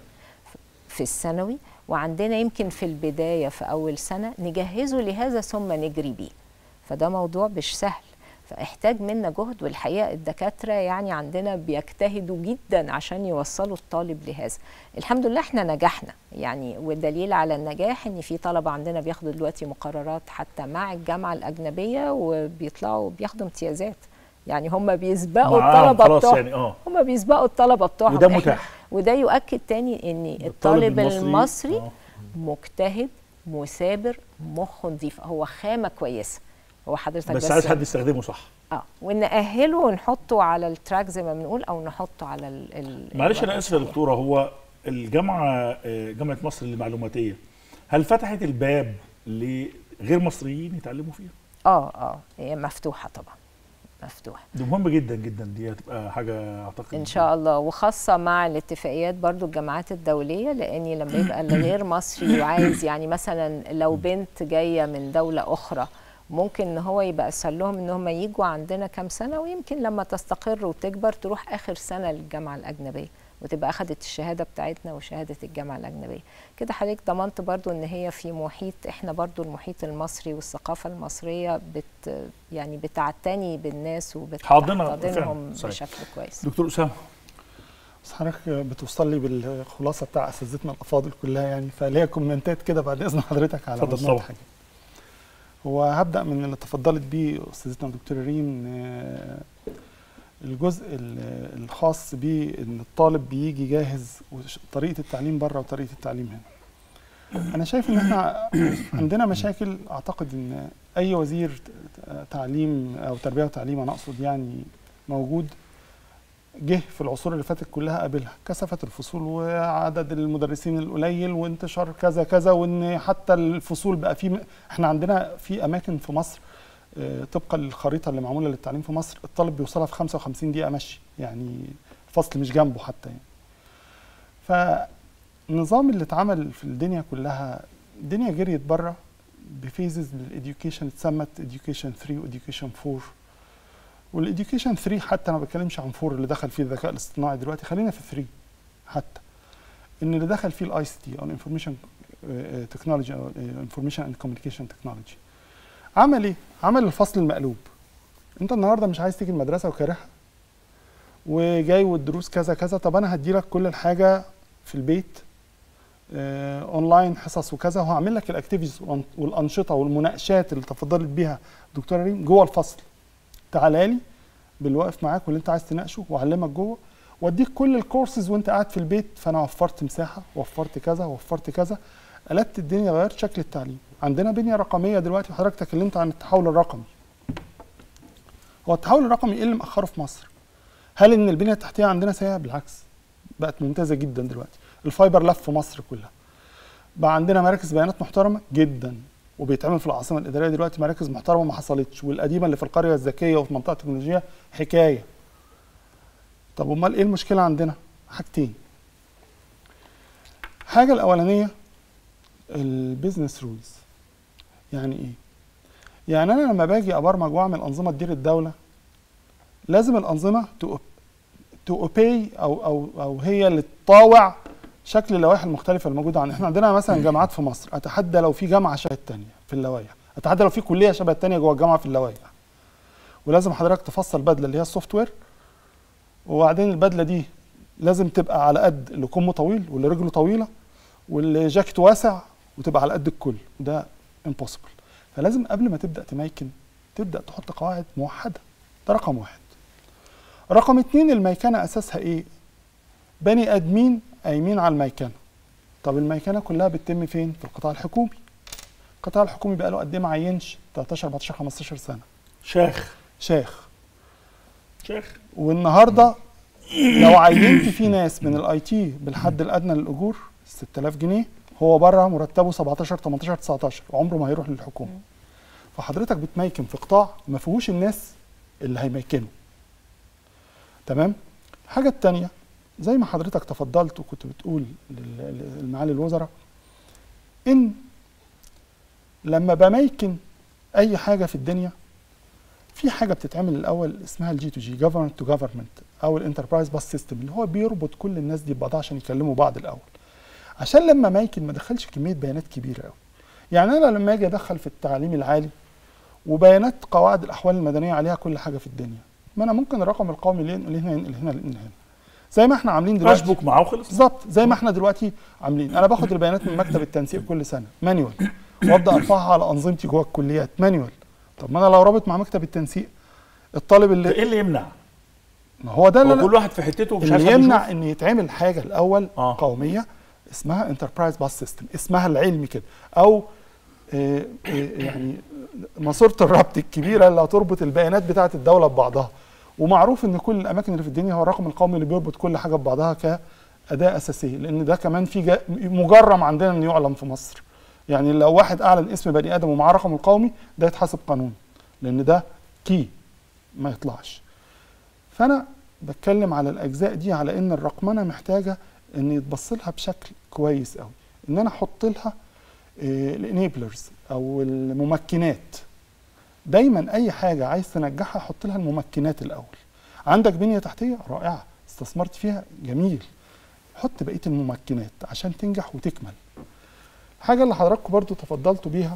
في الثانوي وعندنا يمكن في البدايه في اول سنه نجهزه لهذا ثم نجري بيه فده موضوع مش سهل فاحتاج منا جهد والحقيقه الدكاتره يعني عندنا بيجتهدوا جدا عشان يوصلوا الطالب لهذا الحمد لله احنا نجحنا يعني والدليل على النجاح ان في طلبه عندنا بياخدوا دلوقتي مقررات حتى مع الجامعه الاجنبيه وبيطلعوا بياخدوا امتيازات يعني هم بيسبقوا معاهم الطلبه خلاص بتوعهم يعني اه هم بيسبقوا الطلبه بتوعهم وده إحنا- متاح. وده يؤكد تاني ان الطالب المصري آه. مجتهد مثابر مخه نظيف هو خامه كويسه هو حضرتك بس بس, عايز حد يستخدمه صح اه ونأهله ونحطه على التراك زي ما بنقول او نحطه على ال ال معلش انا الوضع اسف يا الصحيح. دكتوره هو الجامعه آه، جامعه مصر المعلوماتيه هل فتحت الباب لغير مصريين يتعلموا فيها؟ اه اه هي مفتوحه طبعا مفتوحه ده مهم جدا جدا دي هتبقى حاجه اعتقد ان شاء الله وخاصه مع الاتفاقيات برضو الجامعات الدوليه لاني لما يبقى الغير مصري وعايز يعني مثلا لو بنت جايه من دوله اخرى ممكن ان هو يبقى اسهل لهم ان هم يجوا عندنا كام سنه ويمكن لما تستقر وتكبر تروح اخر سنه للجامعه الاجنبيه وتبقى اخدت الشهاده بتاعتنا وشهاده الجامعه الاجنبيه كده حضرتك ضمنت برضو ان هي في محيط احنا برضو المحيط المصري والثقافه المصريه بت يعني بتعتني بالناس حاضنة وبتحتضنهم فعلا، صحيح. بشكل كويس دكتور اسامه بس حضرتك بتوصل لي بالخلاصه بتاع اساتذتنا الافاضل كلها يعني فليا كومنتات كده بعد اذن حضرتك على اتفضل مجموعة طبعا. حاجات. هو هبدا من اللي تفضلت بيه استاذتنا دكتور ريم آه، الجزء ال- الخاص بيه ان الطالب بيجي جاهز وطريقه التعليم بره وطريقه التعليم هنا انا شايف ان احنا عندنا مشاكل اعتقد ان اي وزير ت- تعليم او تربيه وتعليم انا اقصد يعني موجود جه في العصور اللي فاتت كلها قابلها كثافه الفصول وعدد المدرسين القليل وانتشار كذا كذا وان حتى الفصول بقى في احنا عندنا في اماكن في مصر آه، طبقا للخريطه اللي معموله للتعليم في مصر الطالب بيوصلها في 55 دقيقه مشي يعني الفصل مش جنبه حتى يعني فالنظام اللي اتعمل في الدنيا كلها الدنيا جريت بره بفيزز للإديوكيشن اتسمت إديوكيشن 3 وإديوكيشن 4 والإديوكيشن 3 حتى أنا ما بتكلمش عن 4 اللي دخل فيه الذكاء الاصطناعي دلوقتي خلينا في 3 حتى إن اللي دخل فيه الاي سي تي أو الانفورميشن تكنولوجي أو الانفورميشن اند كوميونيكيشن تكنولوجي عمل إيه؟ عمل الفصل المقلوب أنت النهارده مش عايز تيجي المدرسة وكارهها وجاي والدروس كذا كذا طب أنا هديلك كل الحاجة في البيت آه، اونلاين حصص وكذا وهعمل لك الاكتيفيتيز والانشطه والمناقشات اللي تفضلت بيها دكتوره ريم جوه الفصل تعالى لي بالواقف معاك واللي انت عايز تناقشه واعلمك جوه واديك كل الكورسز وانت قاعد في البيت فانا وفرت مساحه وفرت كذا وفرت كذا قلبت الدنيا غيرت شكل التعليم عندنا بنيه رقميه دلوقتي وحضرتك تكلمت عن التحول الرقمي هو التحول الرقمي ايه اللي مأخره في مصر هل ان البنيه التحتيه عندنا سيئه بالعكس بقت ممتازه جدا دلوقتي الفايبر لف في مصر كلها بقى عندنا مراكز بيانات محترمه جدا وبيتعمل في العاصمه الاداريه دلوقتي مراكز محترمه ما حصلتش والقديمه اللي في القريه الذكيه وفي منطقه التكنولوجيا حكايه طب امال ايه المشكله عندنا حاجتين حاجه الاولانيه البيزنس رولز يعني ايه يعني انا لما باجي ابرمج واعمل انظمه تدير الدوله لازم الانظمه تو اوبي او او او هي اللي تطاوع شكل اللوائح المختلفه الموجوده عندنا احنا عندنا مثلا جامعات في مصر اتحدى لو في جامعه شبه الثانيه في اللوائح اتحدى لو في كليه شبه الثانيه جوه الجامعه في اللوائح ولازم حضرتك تفصل بدله اللي هي السوفت وير وبعدين البدله دي لازم تبقى على قد اللي كمه طويل واللي رجله طويله واللي جاكيت واسع وتبقى على قد الكل وده امبوسيبل فلازم قبل ما تبدا تميكن تبدا تحط قواعد موحده ده رقم واحد رقم اتنين الميكنه اساسها ايه بني ادمين قايمين على الميكنه طب الميكنه كلها بتتم فين في القطاع الحكومي القطاع الحكومي بقى له قد ايه ما عينش 13 14 15 سنه شيخ شاخ شيخ والنهارده لو عينت في ناس من الاي تي بالحد الادنى للاجور 6000 جنيه هو بره مرتبه 17 18 19 عمره ما هيروح للحكومه فحضرتك بتميكن في قطاع ما فيهوش الناس اللي هيميكنوا تمام الحاجه الثانيه زي ما حضرتك تفضلت وكنت بتقول لل- لمعالي الوزراء ان لما بميكن اي حاجه في الدنيا في حاجه بتتعمل الاول اسمها الجي تو جي جفرمنت تو جفرمنت او الانتربرايز باس سيستم اللي هو بيربط كل الناس دي ببعضها عشان يكلموا بعض الاول عشان لما مايكن ما ادخلش كميه بيانات كبيره قوي يعني انا لما اجي ادخل في التعليم العالي وبيانات قواعد الاحوال المدنيه عليها كل حاجه في الدنيا ما انا ممكن الرقم القومي اللي ينقل هنا ينقل هنا ينقل هنا زي ما احنا عاملين دلوقتي اشبك معاه وخلص بالظبط زي ما احنا دلوقتي عاملين انا باخد البيانات من مكتب التنسيق كل سنه مانيوال وابدا ارفعها على انظمتي جوه الكليات مانيوال طب ما انا لو رابط مع مكتب التنسيق الطالب اللي ايه اللي يمنع؟ ما هو ده اللي هو أنا- كل واحد في حتته ومش عايز اللي حد يمنع يشوف. ان يتعمل حاجه الاول آه. آه. قوميه اسمها انتربرايز باس سيستم اسمها العلمي كده او آه، آه، يعني ماسوره الربط الكبيره اللي هتربط البيانات بتاعه الدوله ببعضها ومعروف ان كل الاماكن اللي في الدنيا هو الرقم القومي اللي بيربط كل حاجه ببعضها كاداه اساسيه لان ده كمان في جا- مجرم عندنا انه يعلم في مصر يعني لو واحد اعلن اسم بني ادم ومعاه رقم القومي ده يتحاسب قانون لان ده كي ما يطلعش فانا بتكلم على الاجزاء دي على ان الرقمنه محتاجه ان يتبص لها بشكل كويس قوي ان انا احط لها الانيبلرز او الممكنات دايما اي حاجه عايز تنجحها حط لها الممكنات الاول عندك بنيه تحتيه رائعه استثمرت فيها جميل حط بقيه الممكنات عشان تنجح وتكمل الحاجه اللي حضراتكم برضو تفضلتوا بيها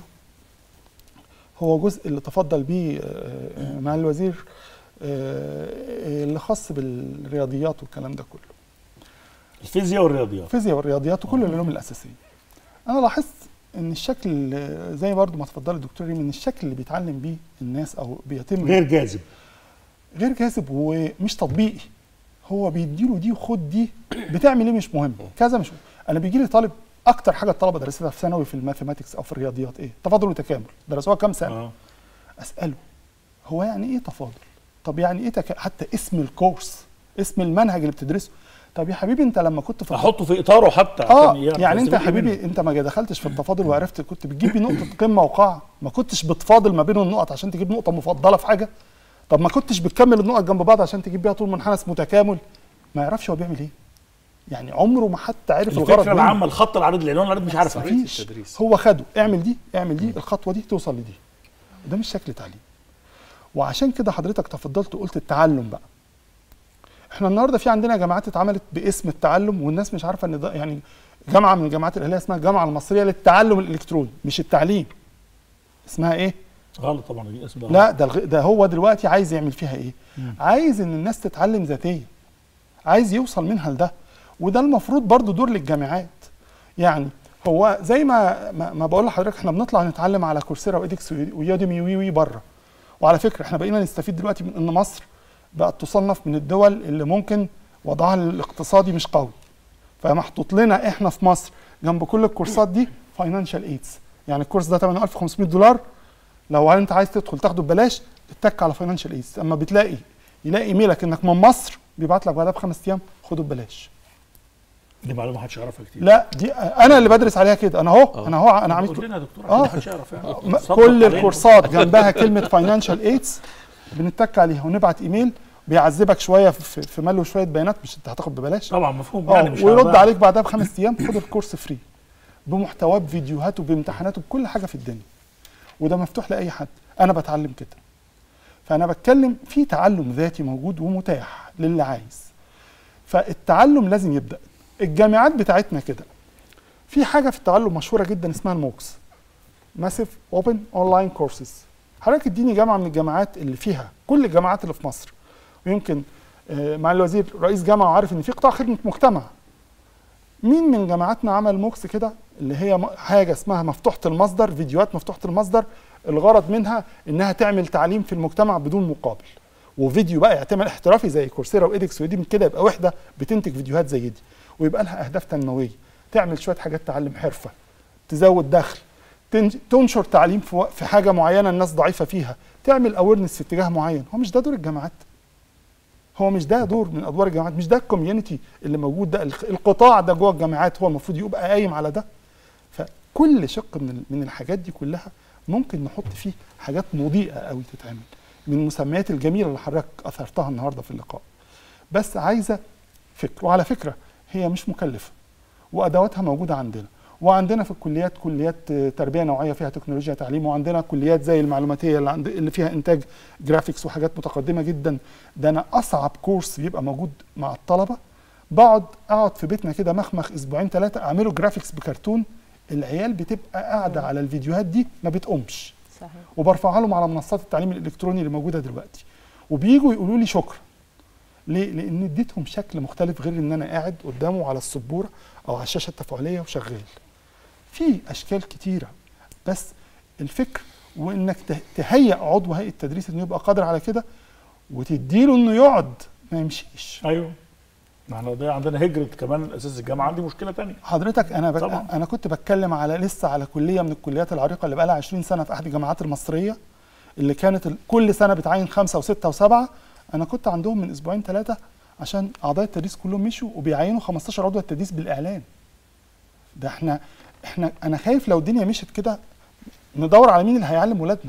هو جزء اللي تفضل بيه آه، آه، مع الوزير آه، آه، اللي خاص بالرياضيات والكلام ده كله الفيزياء والرياضيات الفيزياء والرياضيات وكل العلوم الاساسيه انا لاحظت ان الشكل آه، زي برضو ما تفضل الدكتور ريم ان الشكل اللي بيتعلم بيه الناس او بيتم غير جاذب غير جاذب ومش تطبيقي هو بيديله دي وخد دي بتعمل ايه مش مهم كذا مش مهم. انا بيجي لي طالب اكتر حاجه الطلبه درستها في ثانوي في الماثيماتكس او في الرياضيات ايه تفاضل وتكامل درسوها كام سنه اه اساله هو يعني ايه تفاضل طب يعني ايه تك... حتى اسم الكورس اسم المنهج اللي بتدرسه طب يا حبيبي انت لما كنت في احطه في اطاره حتى اه عشان يعرف يعني انت يا يستفيد منه. حبيبي انت ما دخلتش في التفاضل وعرفت كنت بتجيب بيه نقطه قمه وقاع ما كنتش بتفاضل ما بين النقط عشان تجيب نقطه مفضله في حاجه طب ما كنتش بتكمل النقط جنب بعض عشان تجيب بيها طول منحنى اسمه تكامل ما يعرفش هو بيعمل ايه يعني عمره ما حتى عرف الغرض الفكره منه. العامه الخط العريض العنوان العريض مش عارفه طريقة مفيش التدريس. هو خده اعمل دي اعمل دي الخطوه دي توصل لدي ده مش شكل تعليم وعشان كده حضرتك تفضلت وقلت التعلم بقى احنا النهارده في عندنا جامعات اتعملت باسم التعلم والناس مش عارفه ان ده يعني جامعه من الجامعات الاهليه اسمها الجامعه المصريه للتعلم الالكتروني مش التعليم اسمها ايه غلط طبعا دي اسم ده لا ده الغ... ده هو دلوقتي عايز يعمل فيها ايه عايز ان الناس تتعلم ذاتيا عايز يوصل منها لده وده المفروض برضو دور للجامعات يعني هو زي ما ما, ما بقول لحضرتك احنا بنطلع نتعلم على كورسيرا وايدكس ويوديمي وي وي بره وعلى فكره احنا بقينا نستفيد دلوقتي من ان مصر بقت تصنف من الدول اللي ممكن وضعها الاقتصادي مش قوي فمحطوط لنا احنا في مصر جنب كل الكورسات دي فاينانشال ايدز يعني الكورس ده 8500 دولار لو انت عايز تدخل تاخده ببلاش اتك على فاينانشال ايدز اما بتلاقي يلاقي ايميلك انك من مصر بيبعت لك بعدها بخمس ايام خده ببلاش دي معلومه محدش يعرفها كتير لا دي انا اللي بدرس عليها كده انا اهو انا اهو انا عملت قول لنا يا دكتور آه. عشان محدش يعرف يعني م- صدق كل علينا. الكورسات جنبها كلمه فاينانشال ايدز بنتك عليها ونبعت ايميل بيعذبك شويه في في ملو شويه بيانات مش انت هتاخد ببلاش طبعا مفهوم اه يعني مش ويرد هضيع. عليك بعدها بخمس ايام خد الكورس فري بمحتواه بفيديوهاته بامتحاناته بكل حاجه في الدنيا وده مفتوح لاي حد انا بتعلم كده فانا بتكلم في تعلم ذاتي موجود ومتاح للي عايز فالتعلم لازم يبدا الجامعات بتاعتنا كده في حاجه في التعلم مشهوره جدا اسمها الموكس ماسيف اوبن اونلاين كورسز حضرتك اديني جامعه من الجامعات اللي فيها كل الجامعات اللي في مصر ويمكن آه، مع الوزير رئيس جامعه وعارف ان في قطاع خدمه مجتمع مين من جامعاتنا عمل موكس كده اللي هي م- حاجه اسمها مفتوحه المصدر فيديوهات مفتوحه المصدر الغرض منها انها تعمل تعليم في المجتمع بدون مقابل وفيديو بقى يعتمد احترافي زي كورسيرا وايدكس ودي من كده يبقى وحده بتنتج فيديوهات زي دي ويبقى لها اهداف تنمويه تعمل شويه حاجات تعلم حرفه تزود دخل تنج- تنشر تعليم في وق- في حاجه معينه الناس ضعيفه فيها تعمل اويرنس في اتجاه معين هو مش ده دور الجامعات هو مش ده دور من ادوار الجامعات مش ده الكوميونتي اللي موجود ده الخ- القطاع ده جوه الجامعات هو المفروض يبقى قايم على ده فكل شق من ال- من الحاجات دي كلها ممكن نحط فيه حاجات مضيئه قوي تتعمل من المسميات الجميله اللي حضرتك اثرتها النهارده في اللقاء بس عايزه فكر وعلى فكره هي مش مكلفه وادواتها موجوده عندنا وعندنا في الكليات كليات آه، تربيه نوعيه فيها تكنولوجيا تعليم وعندنا كليات زي المعلوماتيه اللي, عند اللي فيها انتاج جرافيكس وحاجات متقدمه جدا ده انا اصعب كورس بيبقى موجود مع الطلبه بقعد اقعد في بيتنا كده مخمخ اسبوعين ثلاثه اعمله جرافيكس بكرتون العيال بتبقى قاعده على الفيديوهات دي ما بتقومش صحيح وبرفعها لهم على منصات التعليم الالكتروني اللي موجوده دلوقتي وبييجوا يقولوا لي شكرا ليه؟ لان اديتهم شكل مختلف غير ان انا قاعد قدامه على السبوره او على الشاشه التفاعليه وشغال. في اشكال كتيره بس الفكر وانك ته- تهيئ عضو هيئه التدريس انه يبقى قادر على كده وتديله انه يقعد ما يمشيش. ايوه ما احنا ده عندنا هجره كمان اساس الجامعه عندي مشكله تانية حضرتك انا بك... طبعاً. انا كنت بتكلم على لسه على كليه من الكليات العريقه اللي بقى لها 20 سنه في احد الجامعات المصريه اللي كانت ال- كل سنه بتعين خمسه وسته وسبعه انا كنت عندهم من اسبوعين ثلاثه عشان اعضاء التدريس كلهم مشوا وبيعينوا 15 عضو التدريس بالاعلان ده احنا احنا انا خايف لو الدنيا مشت كده ندور على مين اللي هيعلم ولادنا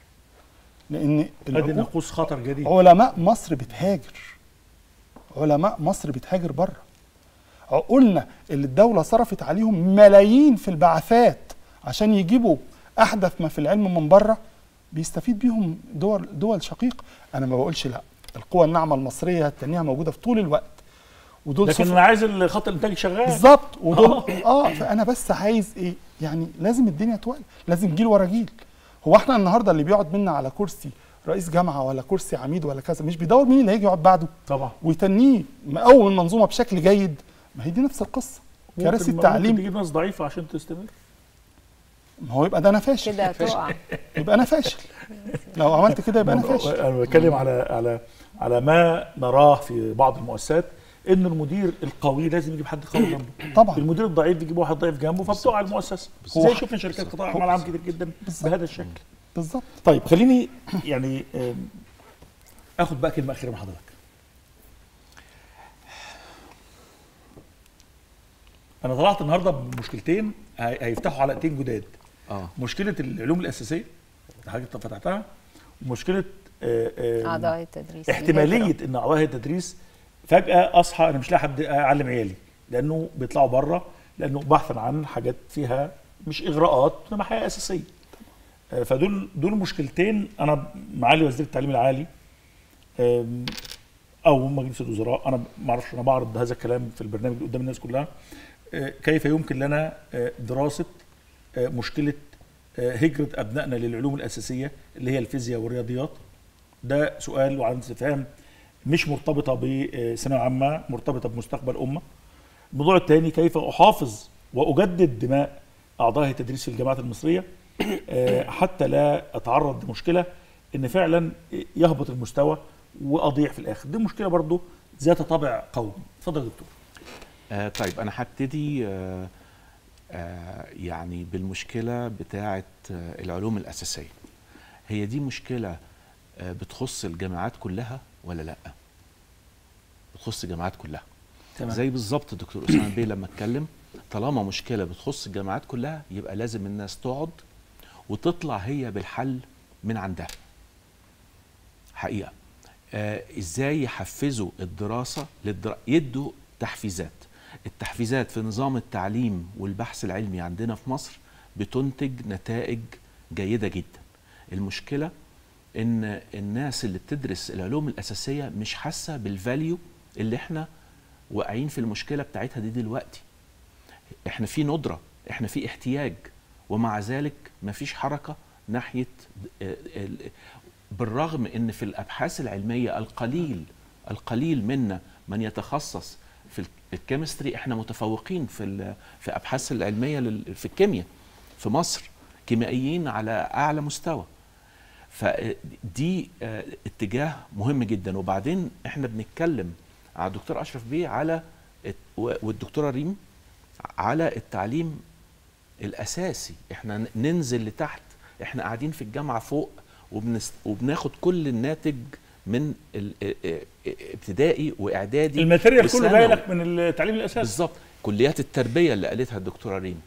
لان ادي العقول- ناقوس خطر جديد علماء مصر بتهاجر علماء مصر بتهاجر بره عقولنا اللي الدولة صرفت عليهم ملايين في البعثات عشان يجيبوا أحدث ما في العلم من بره بيستفيد بيهم دول دول شقيق أنا ما بقولش لا القوى الناعمة المصرية هتنيها موجودة في طول الوقت ودول لكن سفر- انا عايز خط الانتاج شغال بالظبط ودول اه فانا بس عايز ايه يعني لازم الدنيا توالي لازم جيل ورا جيل هو احنا النهارده اللي بيقعد منا على كرسي رئيس جامعه ولا كرسي عميد ولا كذا مش بيدور مين اللي هيجي يقعد بعده طبعا ويتنيه مقوم المنظومه بشكل جيد ما هي دي نفس القصه كراسي ممكن- ممكن التعليم تجيب ناس ضعيفه عشان تستمر ما هو يبقى ده انا فاشل كده تقع يبقى انا فاشل لو عملت كده يبقى انا فاشل انا بتكلم على على على ما نراه في بعض المؤسسات ان المدير القوي لازم يجيب حد قوي جنبه طبعا المدير الضعيف يجيب واحد ضعيف جنبه فبتقع المؤسسه هو- زي شفنا شركات قطاع اعمال عام كتير جدا بالظبط. بهذا الشكل بالظبط طيب خليني يعني آم، اخد بقى كلمه اخيره من حضرتك انا طلعت النهارده بمشكلتين هي- هيفتحوا حلقتين جداد اه مشكله العلوم الاساسيه اللي حضرتك فتحتها ومشكله آه، آم، اعضاء التدريس احتماليه الهجرة. ان اعضاء التدريس فجاه اصحى انا مش لاقي حد اعلم عيالي لانه بيطلعوا بره لانه بحثا عن حاجات فيها مش اغراءات انما حياه اساسيه آه، فدول دول مشكلتين انا معالي وزير التعليم العالي آم، او مجلس الوزراء انا ما اعرفش انا بعرض هذا الكلام في البرنامج قدام الناس كلها آه، كيف يمكن لنا آه، دراسه آه، مشكله آه، هجره ابنائنا للعلوم الاساسيه اللي هي الفيزياء والرياضيات ده سؤال وعلامه استفهام مش مرتبطه بثانويه عامه مرتبطه بمستقبل امه الموضوع الثاني كيف احافظ واجدد دماء اعضاء التدريس في الجامعات المصريه آه، حتى لا اتعرض لمشكله ان فعلا يهبط المستوى واضيع في الاخر دي مشكله برضو ذات طابع قومي اتفضل يا دكتور آه طيب انا هبتدي آه آه يعني بالمشكله بتاعه آه العلوم الاساسيه هي دي مشكله آه بتخص الجامعات كلها ولا لا بتخص الجامعات كلها تمام. زي بالظبط الدكتور اسامه بيه لما اتكلم طالما مشكله بتخص الجامعات كلها يبقى لازم الناس تقعد وتطلع هي بالحل من عندها حقيقه آه ازاي يحفزوا الدراسه للدرا... يدوا تحفيزات التحفيزات في نظام التعليم والبحث العلمي عندنا في مصر بتنتج نتائج جيده جدا المشكله ان الناس اللي بتدرس العلوم الاساسيه مش حاسه بالفاليو اللي احنا واقعين في المشكله بتاعتها دي دلوقتي احنا في ندره احنا في احتياج ومع ذلك مفيش حركه ناحيه آه، ال- بالرغم ان في الابحاث العلميه القليل القليل منا من يتخصص في ال- الكيمستري احنا متفوقين في ال- في ابحاث العلميه لل- في الكيمياء في مصر كيميائيين على اعلى مستوى فدي آه، اتجاه مهم جدا وبعدين احنا بنتكلم على الدكتور اشرف بيه على الت- و- والدكتوره ريم على التعليم الاساسي احنا ن- ننزل لتحت احنا قاعدين في الجامعه فوق وبنس وبناخد كل الناتج من ال- ا- ا- ابتدائي واعدادي الماتيريال كله جاي وثانوي. لك من التعليم الاساسي بالظبط كليات التربيه اللي قالتها الدكتوره ريم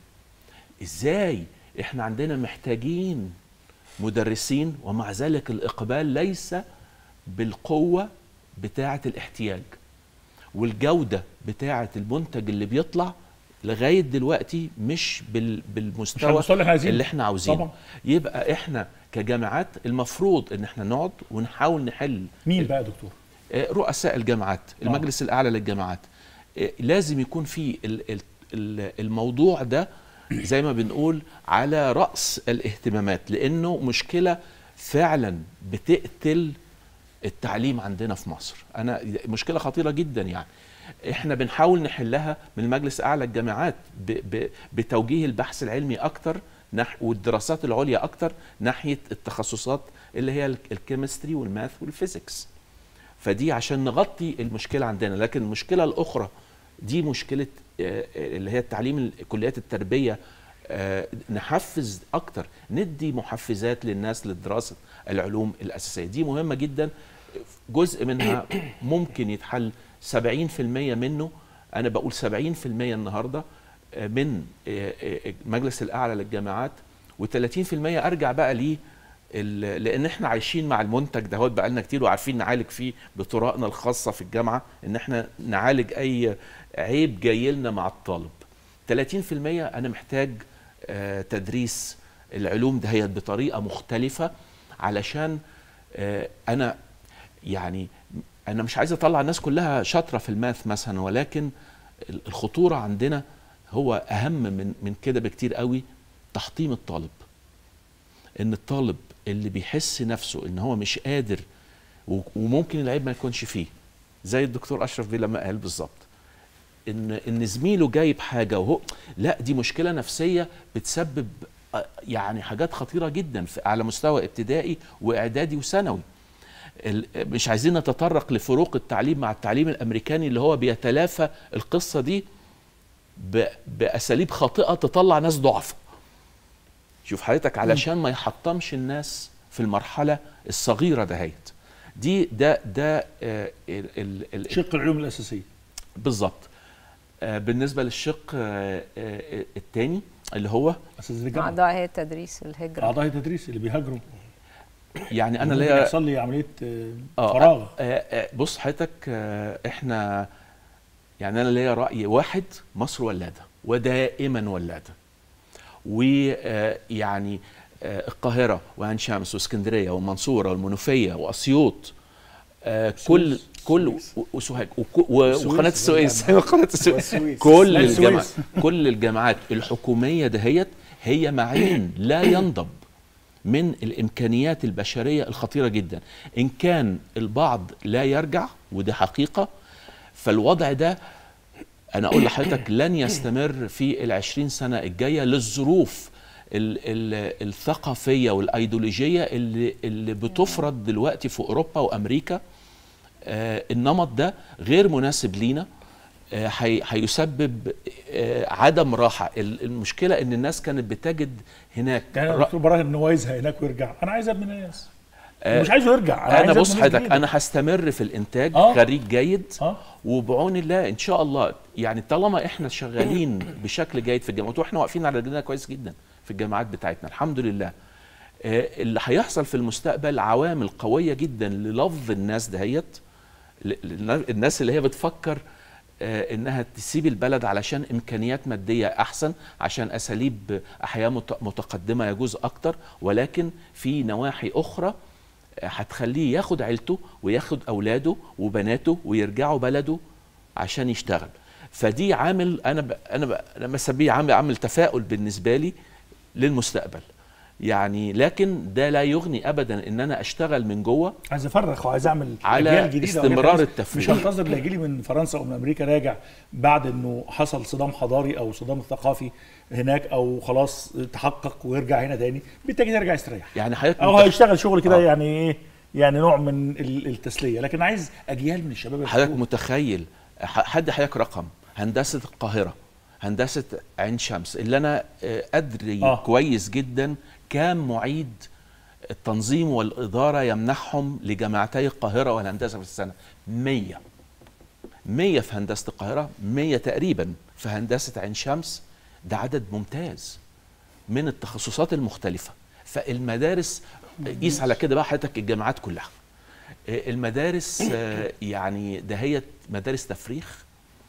ازاي احنا عندنا محتاجين مدرسين ومع ذلك الاقبال ليس بالقوه بتاعه الاحتياج والجوده بتاعه المنتج اللي بيطلع لغايه دلوقتي مش بال مش على بالمستوى المستوى اللي احنا عايزينه اللي احنا عاوزينه طبعا يبقى احنا كجامعات المفروض ان احنا نقعد ونحاول نحل مين بقى يا دكتور؟ آه، رؤساء الجامعات المجلس الاعلى للجامعات آه، لازم يكون في ال- ال- ال- الموضوع ده زي ما بنقول على راس الاهتمامات لانه مشكله فعلا بتقتل التعليم عندنا في مصر انا مشكله خطيره جدا يعني احنا بنحاول نحلها من المجلس الاعلى الجامعات ب ب بتوجيه البحث العلمي اكتر نح والدراسات العليا اكتر ناحيه التخصصات اللي هي ال- الكيمستري والماث والفيزيكس فدي عشان نغطي المشكله عندنا لكن المشكله الاخرى دي مشكله آه، آه، اللي هي التعليم ال- كليات التربيه آه، نحفز اكتر ندي محفزات للناس لدراسه العلوم الاساسيه دي مهمه جدا جزء منها ممكن يتحل 70% منه انا بقول 70% النهارده آه، من آه، آه، المجلس الاعلى للجامعات و30% ارجع بقى ليه ال- لان احنا عايشين مع المنتج ده هو بقالنا كتير وعارفين نعالج فيه بطرقنا الخاصه في الجامعه ان احنا نعالج اي عيب جاي لنا مع الطالب 30% انا محتاج آه، تدريس العلوم دهيت بطريقه مختلفه علشان آه، انا يعني انا مش عايز اطلع الناس كلها شاطره في الماث مثلا ولكن ال- الخطوره عندنا هو اهم من من كده بكتير قوي تحطيم الطالب ان الطالب اللي بيحس نفسه ان هو مش قادر و- وممكن العيب ما يكونش فيه زي الدكتور اشرف بيه لما قال بالظبط ان ان زميله جايب حاجه وهو لا دي مشكله نفسيه بتسبب آه، يعني حاجات خطيره جدا في على مستوى ابتدائي واعدادي وثانوي ال- مش عايزين نتطرق لفروق التعليم مع التعليم الامريكاني اللي هو بيتلافى القصه دي ب- باساليب خاطئه تطلع ناس ضعف شوف حضرتك علشان ما يحطمش الناس في المرحله الصغيره دهيت دي ده ده آه، ال- ال- ال- شق العلوم الاساسيه بالظبط آه، بالنسبه للشق آه، آه، الثاني اللي هو اساس الجامعه اعضاء هيئه تدريس الهجره اعضاء التدريس اللي بيهاجروا يعني انا ممكن ليا يحصل لي عمليه آه، آه، فراغ آه، آه، بص حضرتك آه، احنا يعني انا ليا راي واحد مصر ولاده ودائما ولاده ويعني القاهره وعين شمس واسكندريه والمنصوره والمنوفيه واسيوط آه، كل كل و- وسوهاج وك- و- السويس. وقناه السويس قناه السويس والسويس. كل لا، السويس. الجامعات كل الجامعات الحكوميه دهيت هي معين لا ينضب من الامكانيات البشريه الخطيره جدا ان كان البعض لا يرجع وده حقيقه فالوضع ده انا اقول لحضرتك لن يستمر في العشرين سنه الجايه للظروف ال- ال- الثقافيه والايديولوجيه اللي اللي بتفرض دلوقتي في اوروبا وامريكا آه، النمط ده غير مناسب لينا آه، هي- هيسبب آه، عدم راحه ال- المشكله ان الناس كانت بتجد هناك يعني رأ- دكتور براهن ان هو يزهق هناك ويرجع انا عايز ابني ناس آه، مش عايزه يرجع انا عايز بص أبني ناس حضرتك جديدة. انا هستمر في الانتاج آه. خريج جيد اه وبعون الله ان شاء الله يعني طالما احنا شغالين بشكل جيد في الجامعات واحنا واقفين على رجلنا كويس جدا في الجامعات بتاعتنا الحمد لله آه، اللي هيحصل في المستقبل عوامل قويه جدا للفظ الناس دهيت ل- ل- الناس اللي هي بتفكر آه، انها تسيب البلد علشان امكانيات ماديه احسن عشان اساليب احياء مت- متقدمه يجوز اكتر ولكن في نواحي اخرى آه، هتخليه ياخد عيلته وياخد اولاده وبناته ويرجعوا بلده عشان يشتغل فدي عامل انا ب... انا ب... انا بسميه عامل عامل تفاؤل بالنسبه لي للمستقبل يعني لكن ده لا يغني ابدا ان انا اشتغل من جوه عايز افرخ وعايز اعمل على أجيال جديدة استمرار وحاجات التفريغ. مش هنتظر اللي هيجي لي من فرنسا او من امريكا راجع بعد انه حصل صدام حضاري او صدام ثقافي هناك او خلاص تحقق ويرجع هنا تاني بالتالي يرجع يستريح يعني حضرتك او متخ- هيشتغل شغل كده آه. يعني ايه يعني نوع من ال- التسليه لكن عايز اجيال من الشباب حضرتك يشوفوا. متخيل ح- حد حضرتك رقم هندسه القاهره هندسه عين شمس اللي انا آه، ادري آه. آه. كويس جدا كام معيد التنظيم والاداره يمنحهم لجامعتي القاهره والهندسه في السنه 100 100 في هندسه القاهره 100 تقريبا في هندسه عين شمس ده عدد ممتاز من التخصصات المختلفه فالمدارس قيس على كده بقى حضرتك الجامعات كلها آه، المدارس آه، يعني دهيت مدارس تفريخ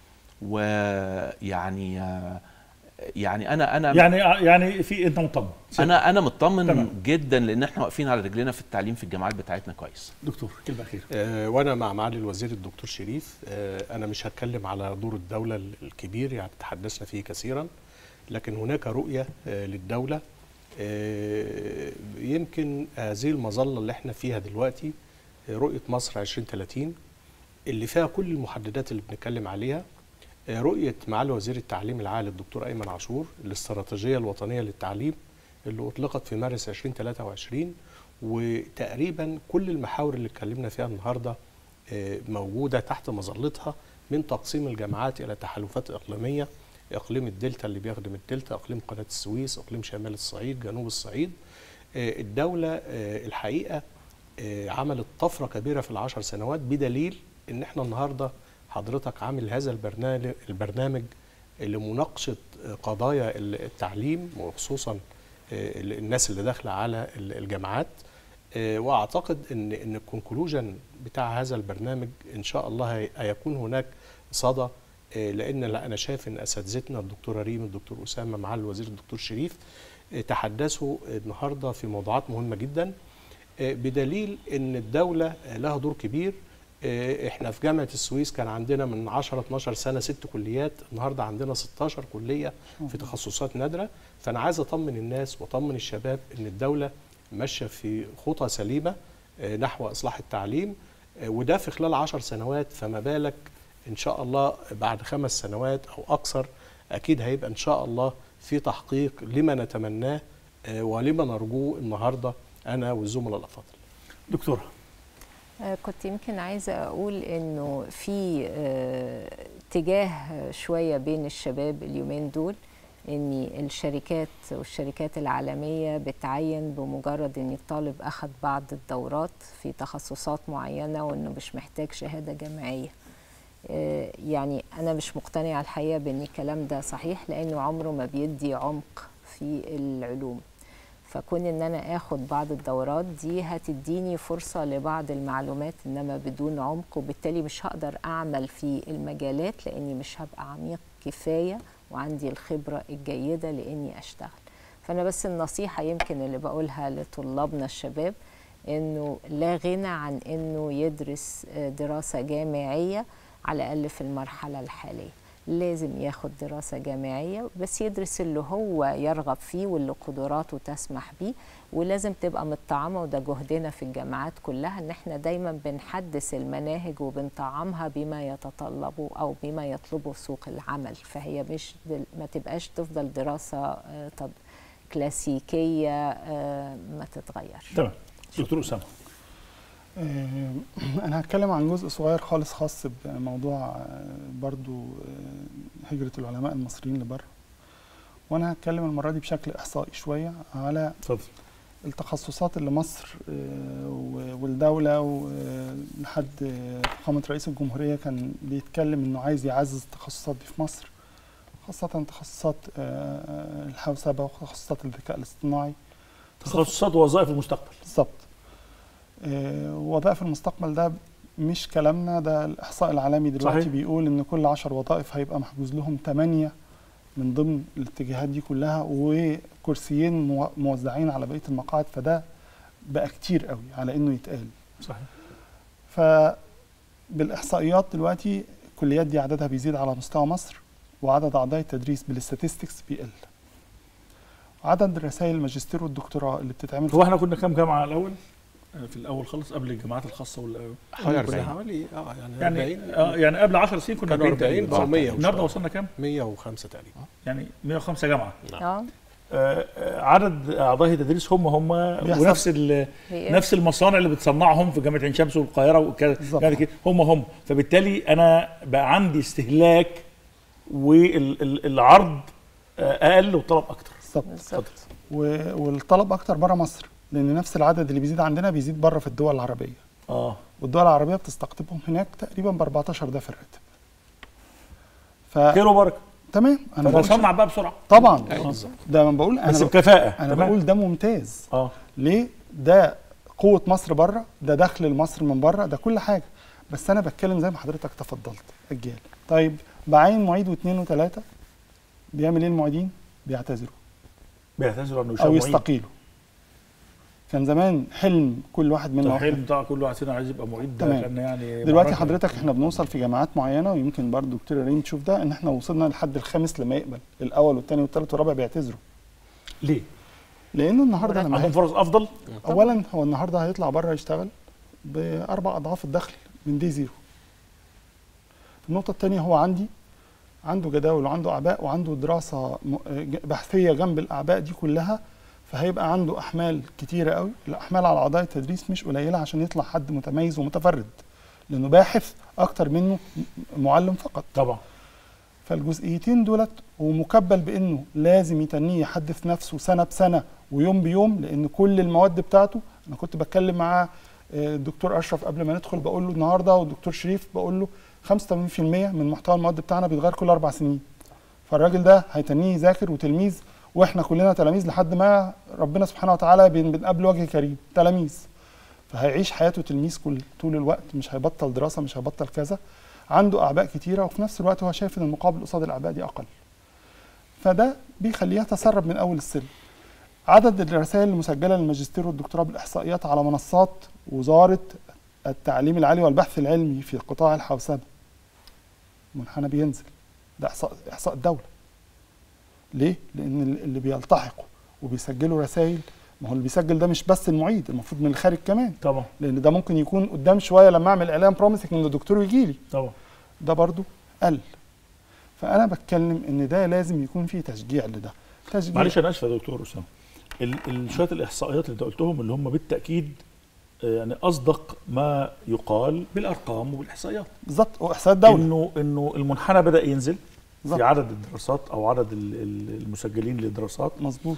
ويعني آه، يعني انا انا يعني يعني في انت مطمن انا انا مطمن تمام. جدا لان احنا واقفين على رجلنا في التعليم في الجامعات بتاعتنا كويس دكتور كلمه اخيره آه، وانا مع معالي الوزير الدكتور شريف آه، انا مش هتكلم على دور الدوله ال- الكبير يعني تحدثنا فيه كثيرا لكن هناك رؤيه آه، للدوله آه، يمكن هذه المظله اللي احنا فيها دلوقتي آه، رؤيه مصر 2030 اللي فيها كل المحددات اللي بنتكلم عليها آه، رؤيه معالي وزير التعليم العالي الدكتور ايمن عاشور الاستراتيجيه الوطنيه للتعليم اللي اطلقت في مارس 2023 وتقريبا كل المحاور اللي اتكلمنا فيها النهارده آه، موجوده تحت مظلتها من تقسيم الجامعات الى تحالفات اقليميه اقليم الدلتا اللي بيخدم الدلتا اقليم قناه السويس اقليم شمال الصعيد جنوب الصعيد آه، الدوله آه، الحقيقه آه، عملت طفره كبيره في العشر سنوات بدليل ان احنا النهارده حضرتك عامل هذا البرنامج البرنامج لمناقشه آه، قضايا التعليم وخصوصا آه، الناس اللي داخله على الجامعات آه، واعتقد ان ان الكونكلوجن بتاع هذا البرنامج ان شاء الله هي- هيكون هناك صدى آه، لان لا انا شايف ان اساتذتنا الدكتوره ريم الدكتور اسامه مع الوزير الدكتور شريف آه، تحدثوا النهارده في موضوعات مهمه جدا آه، بدليل ان الدوله آه، لها دور كبير آه، احنا في جامعه السويس كان عندنا من 10 12 سنه ست كليات النهارده عندنا 16 كليه في تخصصات نادره فانا عايز اطمن الناس واطمن الشباب ان الدوله ماشيه في خطى سليمه آه، نحو اصلاح التعليم آه، وده في خلال 10 سنوات فما بالك ان شاء الله بعد خمس سنوات او اكثر اكيد هيبقى ان شاء الله في تحقيق لما نتمناه آه، ولما نرجوه النهارده انا والزملاء الافاضل دكتوره آه، كنت يمكن عايزة أقول إنه في آه، اتجاه شوية بين الشباب اليومين دول إن الشركات والشركات العالمية بتعين بمجرد إن الطالب أخذ بعض الدورات في تخصصات معينة وإنه مش محتاج شهادة جامعية آه، يعني أنا مش مقتنعة الحقيقة بإن الكلام ده صحيح لأنه عمره ما بيدي عمق في العلوم فكون ان انا اخد بعض الدورات دي هتديني فرصة لبعض المعلومات انما بدون عمق وبالتالي مش هقدر اعمل في المجالات لاني مش هبقى عميق كفاية وعندي الخبرة الجيدة لاني اشتغل فانا بس النصيحة يمكن اللي بقولها لطلابنا الشباب انه لا غنى عن انه يدرس آه، دراسة جامعية على الاقل في المرحلة الحالية لازم ياخد دراسة جامعية بس يدرس اللي هو يرغب فيه واللي قدراته تسمح بيه ولازم تبقى متطعمة وده جهدنا في الجامعات كلها ان احنا دايما بنحدث المناهج وبنطعمها بما يتطلبه او بما يطلبه سوق العمل فهي مش دل ما تبقاش تفضل دراسة آه، طب كلاسيكية آه، ما تتغيرش تمام دكتور اسامه آه، انا هتكلم عن جزء صغير خالص خاص بموضوع آه، برضو آه، هجرة العلماء المصريين لبره وانا هتكلم المرة دي بشكل احصائي شوية على اتفضل التخصصات اللي مصر آه، و- والدولة ولحد فخامة رئيس الجمهورية كان بيتكلم انه عايز يعزز التخصصات دي في مصر خاصة تخصصات آه، الحوسبة وتخصصات الذكاء الاصطناعي تخصصات ووظائف المستقبل بالظبط آه، وظائف المستقبل ده مش كلامنا ده الإحصاء العالمي دلوقتي صحيح. بيقول إن كل عشر وظائف هيبقى محجوز لهم ثمانية من ضمن الاتجاهات دي كلها وكرسيين مو- موزعين على بقية المقاعد فده بقى كتير قوي على إنه يتقال صحيح فبالإحصائيات دلوقتي الكليات دي عددها بيزيد على مستوى مصر وعدد أعضاء التدريس بالاستاتستكس بيقل عدد رسائل الماجستير والدكتوراه اللي بتتعمل هو احنا كنا كام جامعه الاول آه، في الاول خالص قبل الجامعات الخاصه ولا حوالي كنا 40 حوالي اه يعني, يعني 40 آه يعني قبل 10 سنين كنا كانوا 40 40 تقريباً. بقوا 100 النهارده وشوية. وصلنا كام؟ 105 تقريبا يعني 105 جامعه اه آه، آه، عدد اعضاء التدريس هم هم بيحصل. ونفس ال- هي- نفس المصانع اللي بتصنعهم في جامعه عين شمس والقاهره وكذا بالظبط. يعني كده هم هم فبالتالي انا بقى عندي استهلاك والعرض اقل والطلب اكتر بالظبط بالظبط و- والطلب اكتر بره مصر لان نفس العدد اللي بيزيد عندنا بيزيد بره في الدول العربيه اه والدول العربيه بتستقطبهم هناك تقريبا ب 14 ده في الراتب ف خير وبركه تمام انا بقول فبصنع بقى بسرعه طبعا أيوة بالظبط. ده انا بقول بس انا بكفاءه انا تمام؟ بقول ده ممتاز اه ليه ده قوه مصر بره ده دخل لمصر من بره ده كل حاجه بس انا بتكلم زي ما حضرتك تفضلت اجيال طيب بعين معيد واثنين وثلاثه بيعمل ايه المعيدين بيعتذروا بيعتذروا انه او يشاء معيد يستقيلوا كان زمان حلم كل واحد منا الحلم بتاع كل واحد فينا عايز يبقى معيد ده تمام. كان يعني دلوقتي معركة. حضرتك احنا بنوصل في جامعات معينه ويمكن برضه دكتور ريم تشوف ده ان احنا وصلنا لحد الخامس لما يقبل الاول والثاني والثالث والرابع بيعتذروا ليه؟ لانه النهارده لما عندهم هي... فرص افضل اولا هو النهارده هيطلع بره يشتغل باربع اضعاف الدخل من دي زيرو النقطه الثانيه هو عندي عنده جداول وعنده اعباء وعنده دراسه م- ج- بحثيه جنب الاعباء دي كلها فهيبقى عنده احمال كتيره قوي الاحمال على اعضاء التدريس مش قليله عشان يطلع حد متميز ومتفرد لانه باحث اكتر منه م- معلم فقط طبعا فالجزئيتين دولت ومكبل بانه لازم يتنيه يحدث نفسه سنه بسنه ويوم بيوم لان كل المواد بتاعته انا كنت بتكلم مع آه، الدكتور اشرف قبل ما ندخل بقول له النهارده والدكتور شريف بقول له 85% من محتوى المواد بتاعنا بيتغير كل اربع سنين فالراجل ده هيتنيه يذاكر وتلميذ واحنا كلنا تلاميذ لحد ما ربنا سبحانه وتعالى بن- بنقابل وجه كريم تلاميذ فهيعيش حياته تلميذ كل طول الوقت مش هيبطل دراسه مش هيبطل كذا عنده اعباء كتيره وفي نفس الوقت هو شايف ان المقابل قصاد الاعباء دي اقل فده بيخليه يتسرب من اول السلم عدد الرسائل المسجله للماجستير والدكتوراه بالاحصائيات على منصات وزاره التعليم العالي والبحث العلمي في قطاع الحوسبه منحنى بينزل ده احصاء احصاء الدوله ليه لان اللي بيلتحقوا وبيسجلوا رسائل ما هو اللي بيسجل ده مش بس المعيد المفروض من الخارج كمان طبعا لان ده ممكن يكون قدام شويه لما اعمل اعلان بروميسنج ان الدكتور يجي لي طبعا ده برضو قل فانا بتكلم ان ده لازم يكون فيه تشجيع لده تشجيع معلش انا اسف يا دكتور اسامه ال- ال- شويه الاحصائيات اللي انت قلتهم اللي هم بالتاكيد آه، يعني اصدق ما يقال بالارقام وبالاحصائيات بالظبط واحصاء الدوله انه انه المنحنى بدا ينزل بالظبط. في عدد الدراسات او عدد ال- ال- المسجلين للدراسات مظبوط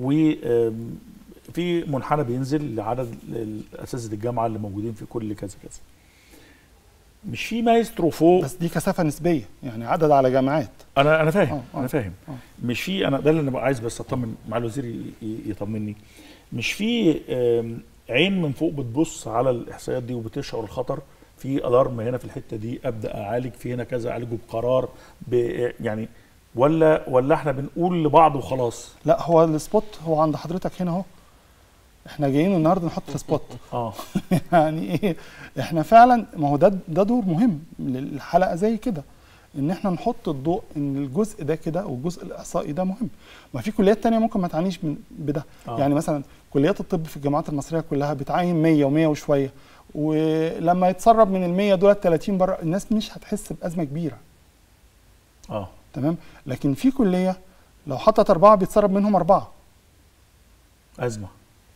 وفي منحنى بينزل لعدد ال- اساتذه الجامعه اللي موجودين في كل كذا كذا مش في مايسترو فوق بس دي كثافه نسبيه يعني عدد على جامعات انا انا فاهم آه، آه، انا فاهم آه. مش في انا ده اللي انا بقى عايز بس اطمن مع الوزير ي- ي- يطمني مش في آم، عين من فوق بتبص على الاحصائيات دي وبتشعر الخطر في الارم هنا في الحته دي ابدا اعالج في هنا كذا اعالجه بقرار ب يعني ولا ولا احنا بنقول لبعض وخلاص لا هو السبوت هو عند حضرتك هنا اهو احنا جايين النهارده نحط سبوت اه يعني ايه احنا فعلا ما هو ده ده دور مهم للحلقه زي كده ان احنا نحط الضوء ان الجزء ده كده والجزء الاحصائي ده مهم ما في كليات تانية ممكن ما تعانيش من بده آه. آه. يعني مثلا كليات الطب في الجامعات المصريه كلها بتعين 100 و100 وشويه ولما يتسرب من ال 100 دول 30 بره الناس مش هتحس بازمه كبيره اه تمام لكن في كليه لو حطت اربعه بيتسرب منهم اربعه ازمه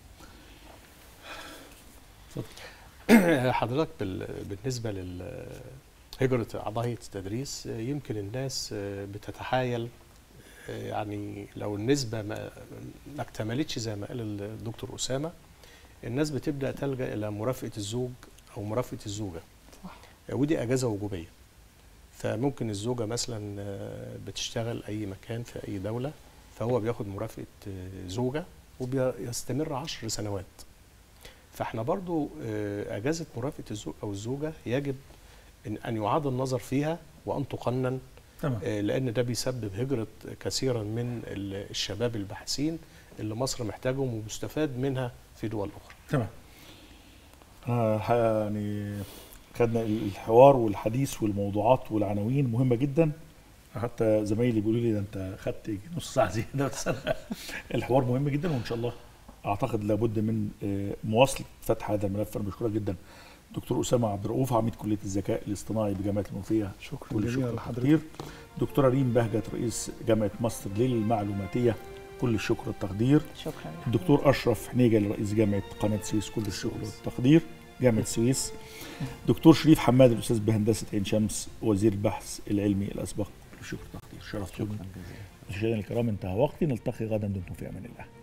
حضرتك بال- بالنسبه لهجره اعضاء هيئه التدريس آه، يمكن الناس آه، بتتحايل آه، يعني لو النسبه ما ما اكتملتش زي ما قال الدكتور اسامه الناس بتبدا تلجا الى مرافقه الزوج او مرافقه الزوجه صح. آه، ودي اجازه وجوبيه فممكن الزوجه مثلا آه، بتشتغل اي مكان في اي دوله فهو بياخد مرافقه آه، زوجه وبيستمر عشر سنوات فاحنا برضو آه، اجازه مرافقه الزوج او الزوجه يجب ان ان يعاد النظر فيها وان تقنن تمام آه، لان ده بيسبب هجره كثيرا من ال- الشباب الباحثين اللي مصر محتاجهم ومستفاد منها في دول اخرى تمام انا الحقيقه يعني خدنا الحوار والحديث والموضوعات والعناوين مهمه جدا حتى زمايلي بيقولوا لي ده انت خدت يجي نص ساعه زياده بس أنا الحوار مهم جدا وان شاء الله اعتقد لابد من آه، مواصله فتح هذا الملف انا بشكرك جدا دكتور اسامه عبد الرؤوف عميد كليه الذكاء الاصطناعي بجامعه المنوفيه شكرا كل جزيلا الشكر لحضرتك والتقدير دكتوره ريم بهجت رئيس جامعه مصر للمعلوماتيه كل الشكر والتقدير شكرا الدكتور اشرف حنيجه رئيس جامعه قناه السويس كل الشكر والتقدير جامعه السويس دكتور شريف حماد الاستاذ بهندسه عين شمس وزير البحث العلمي الاسبق كل الشكر والتقدير شرفتوني شكرا جزيلا مشاهدينا الكرام انتهى وقتي نلتقي غدا دمتم في امان الله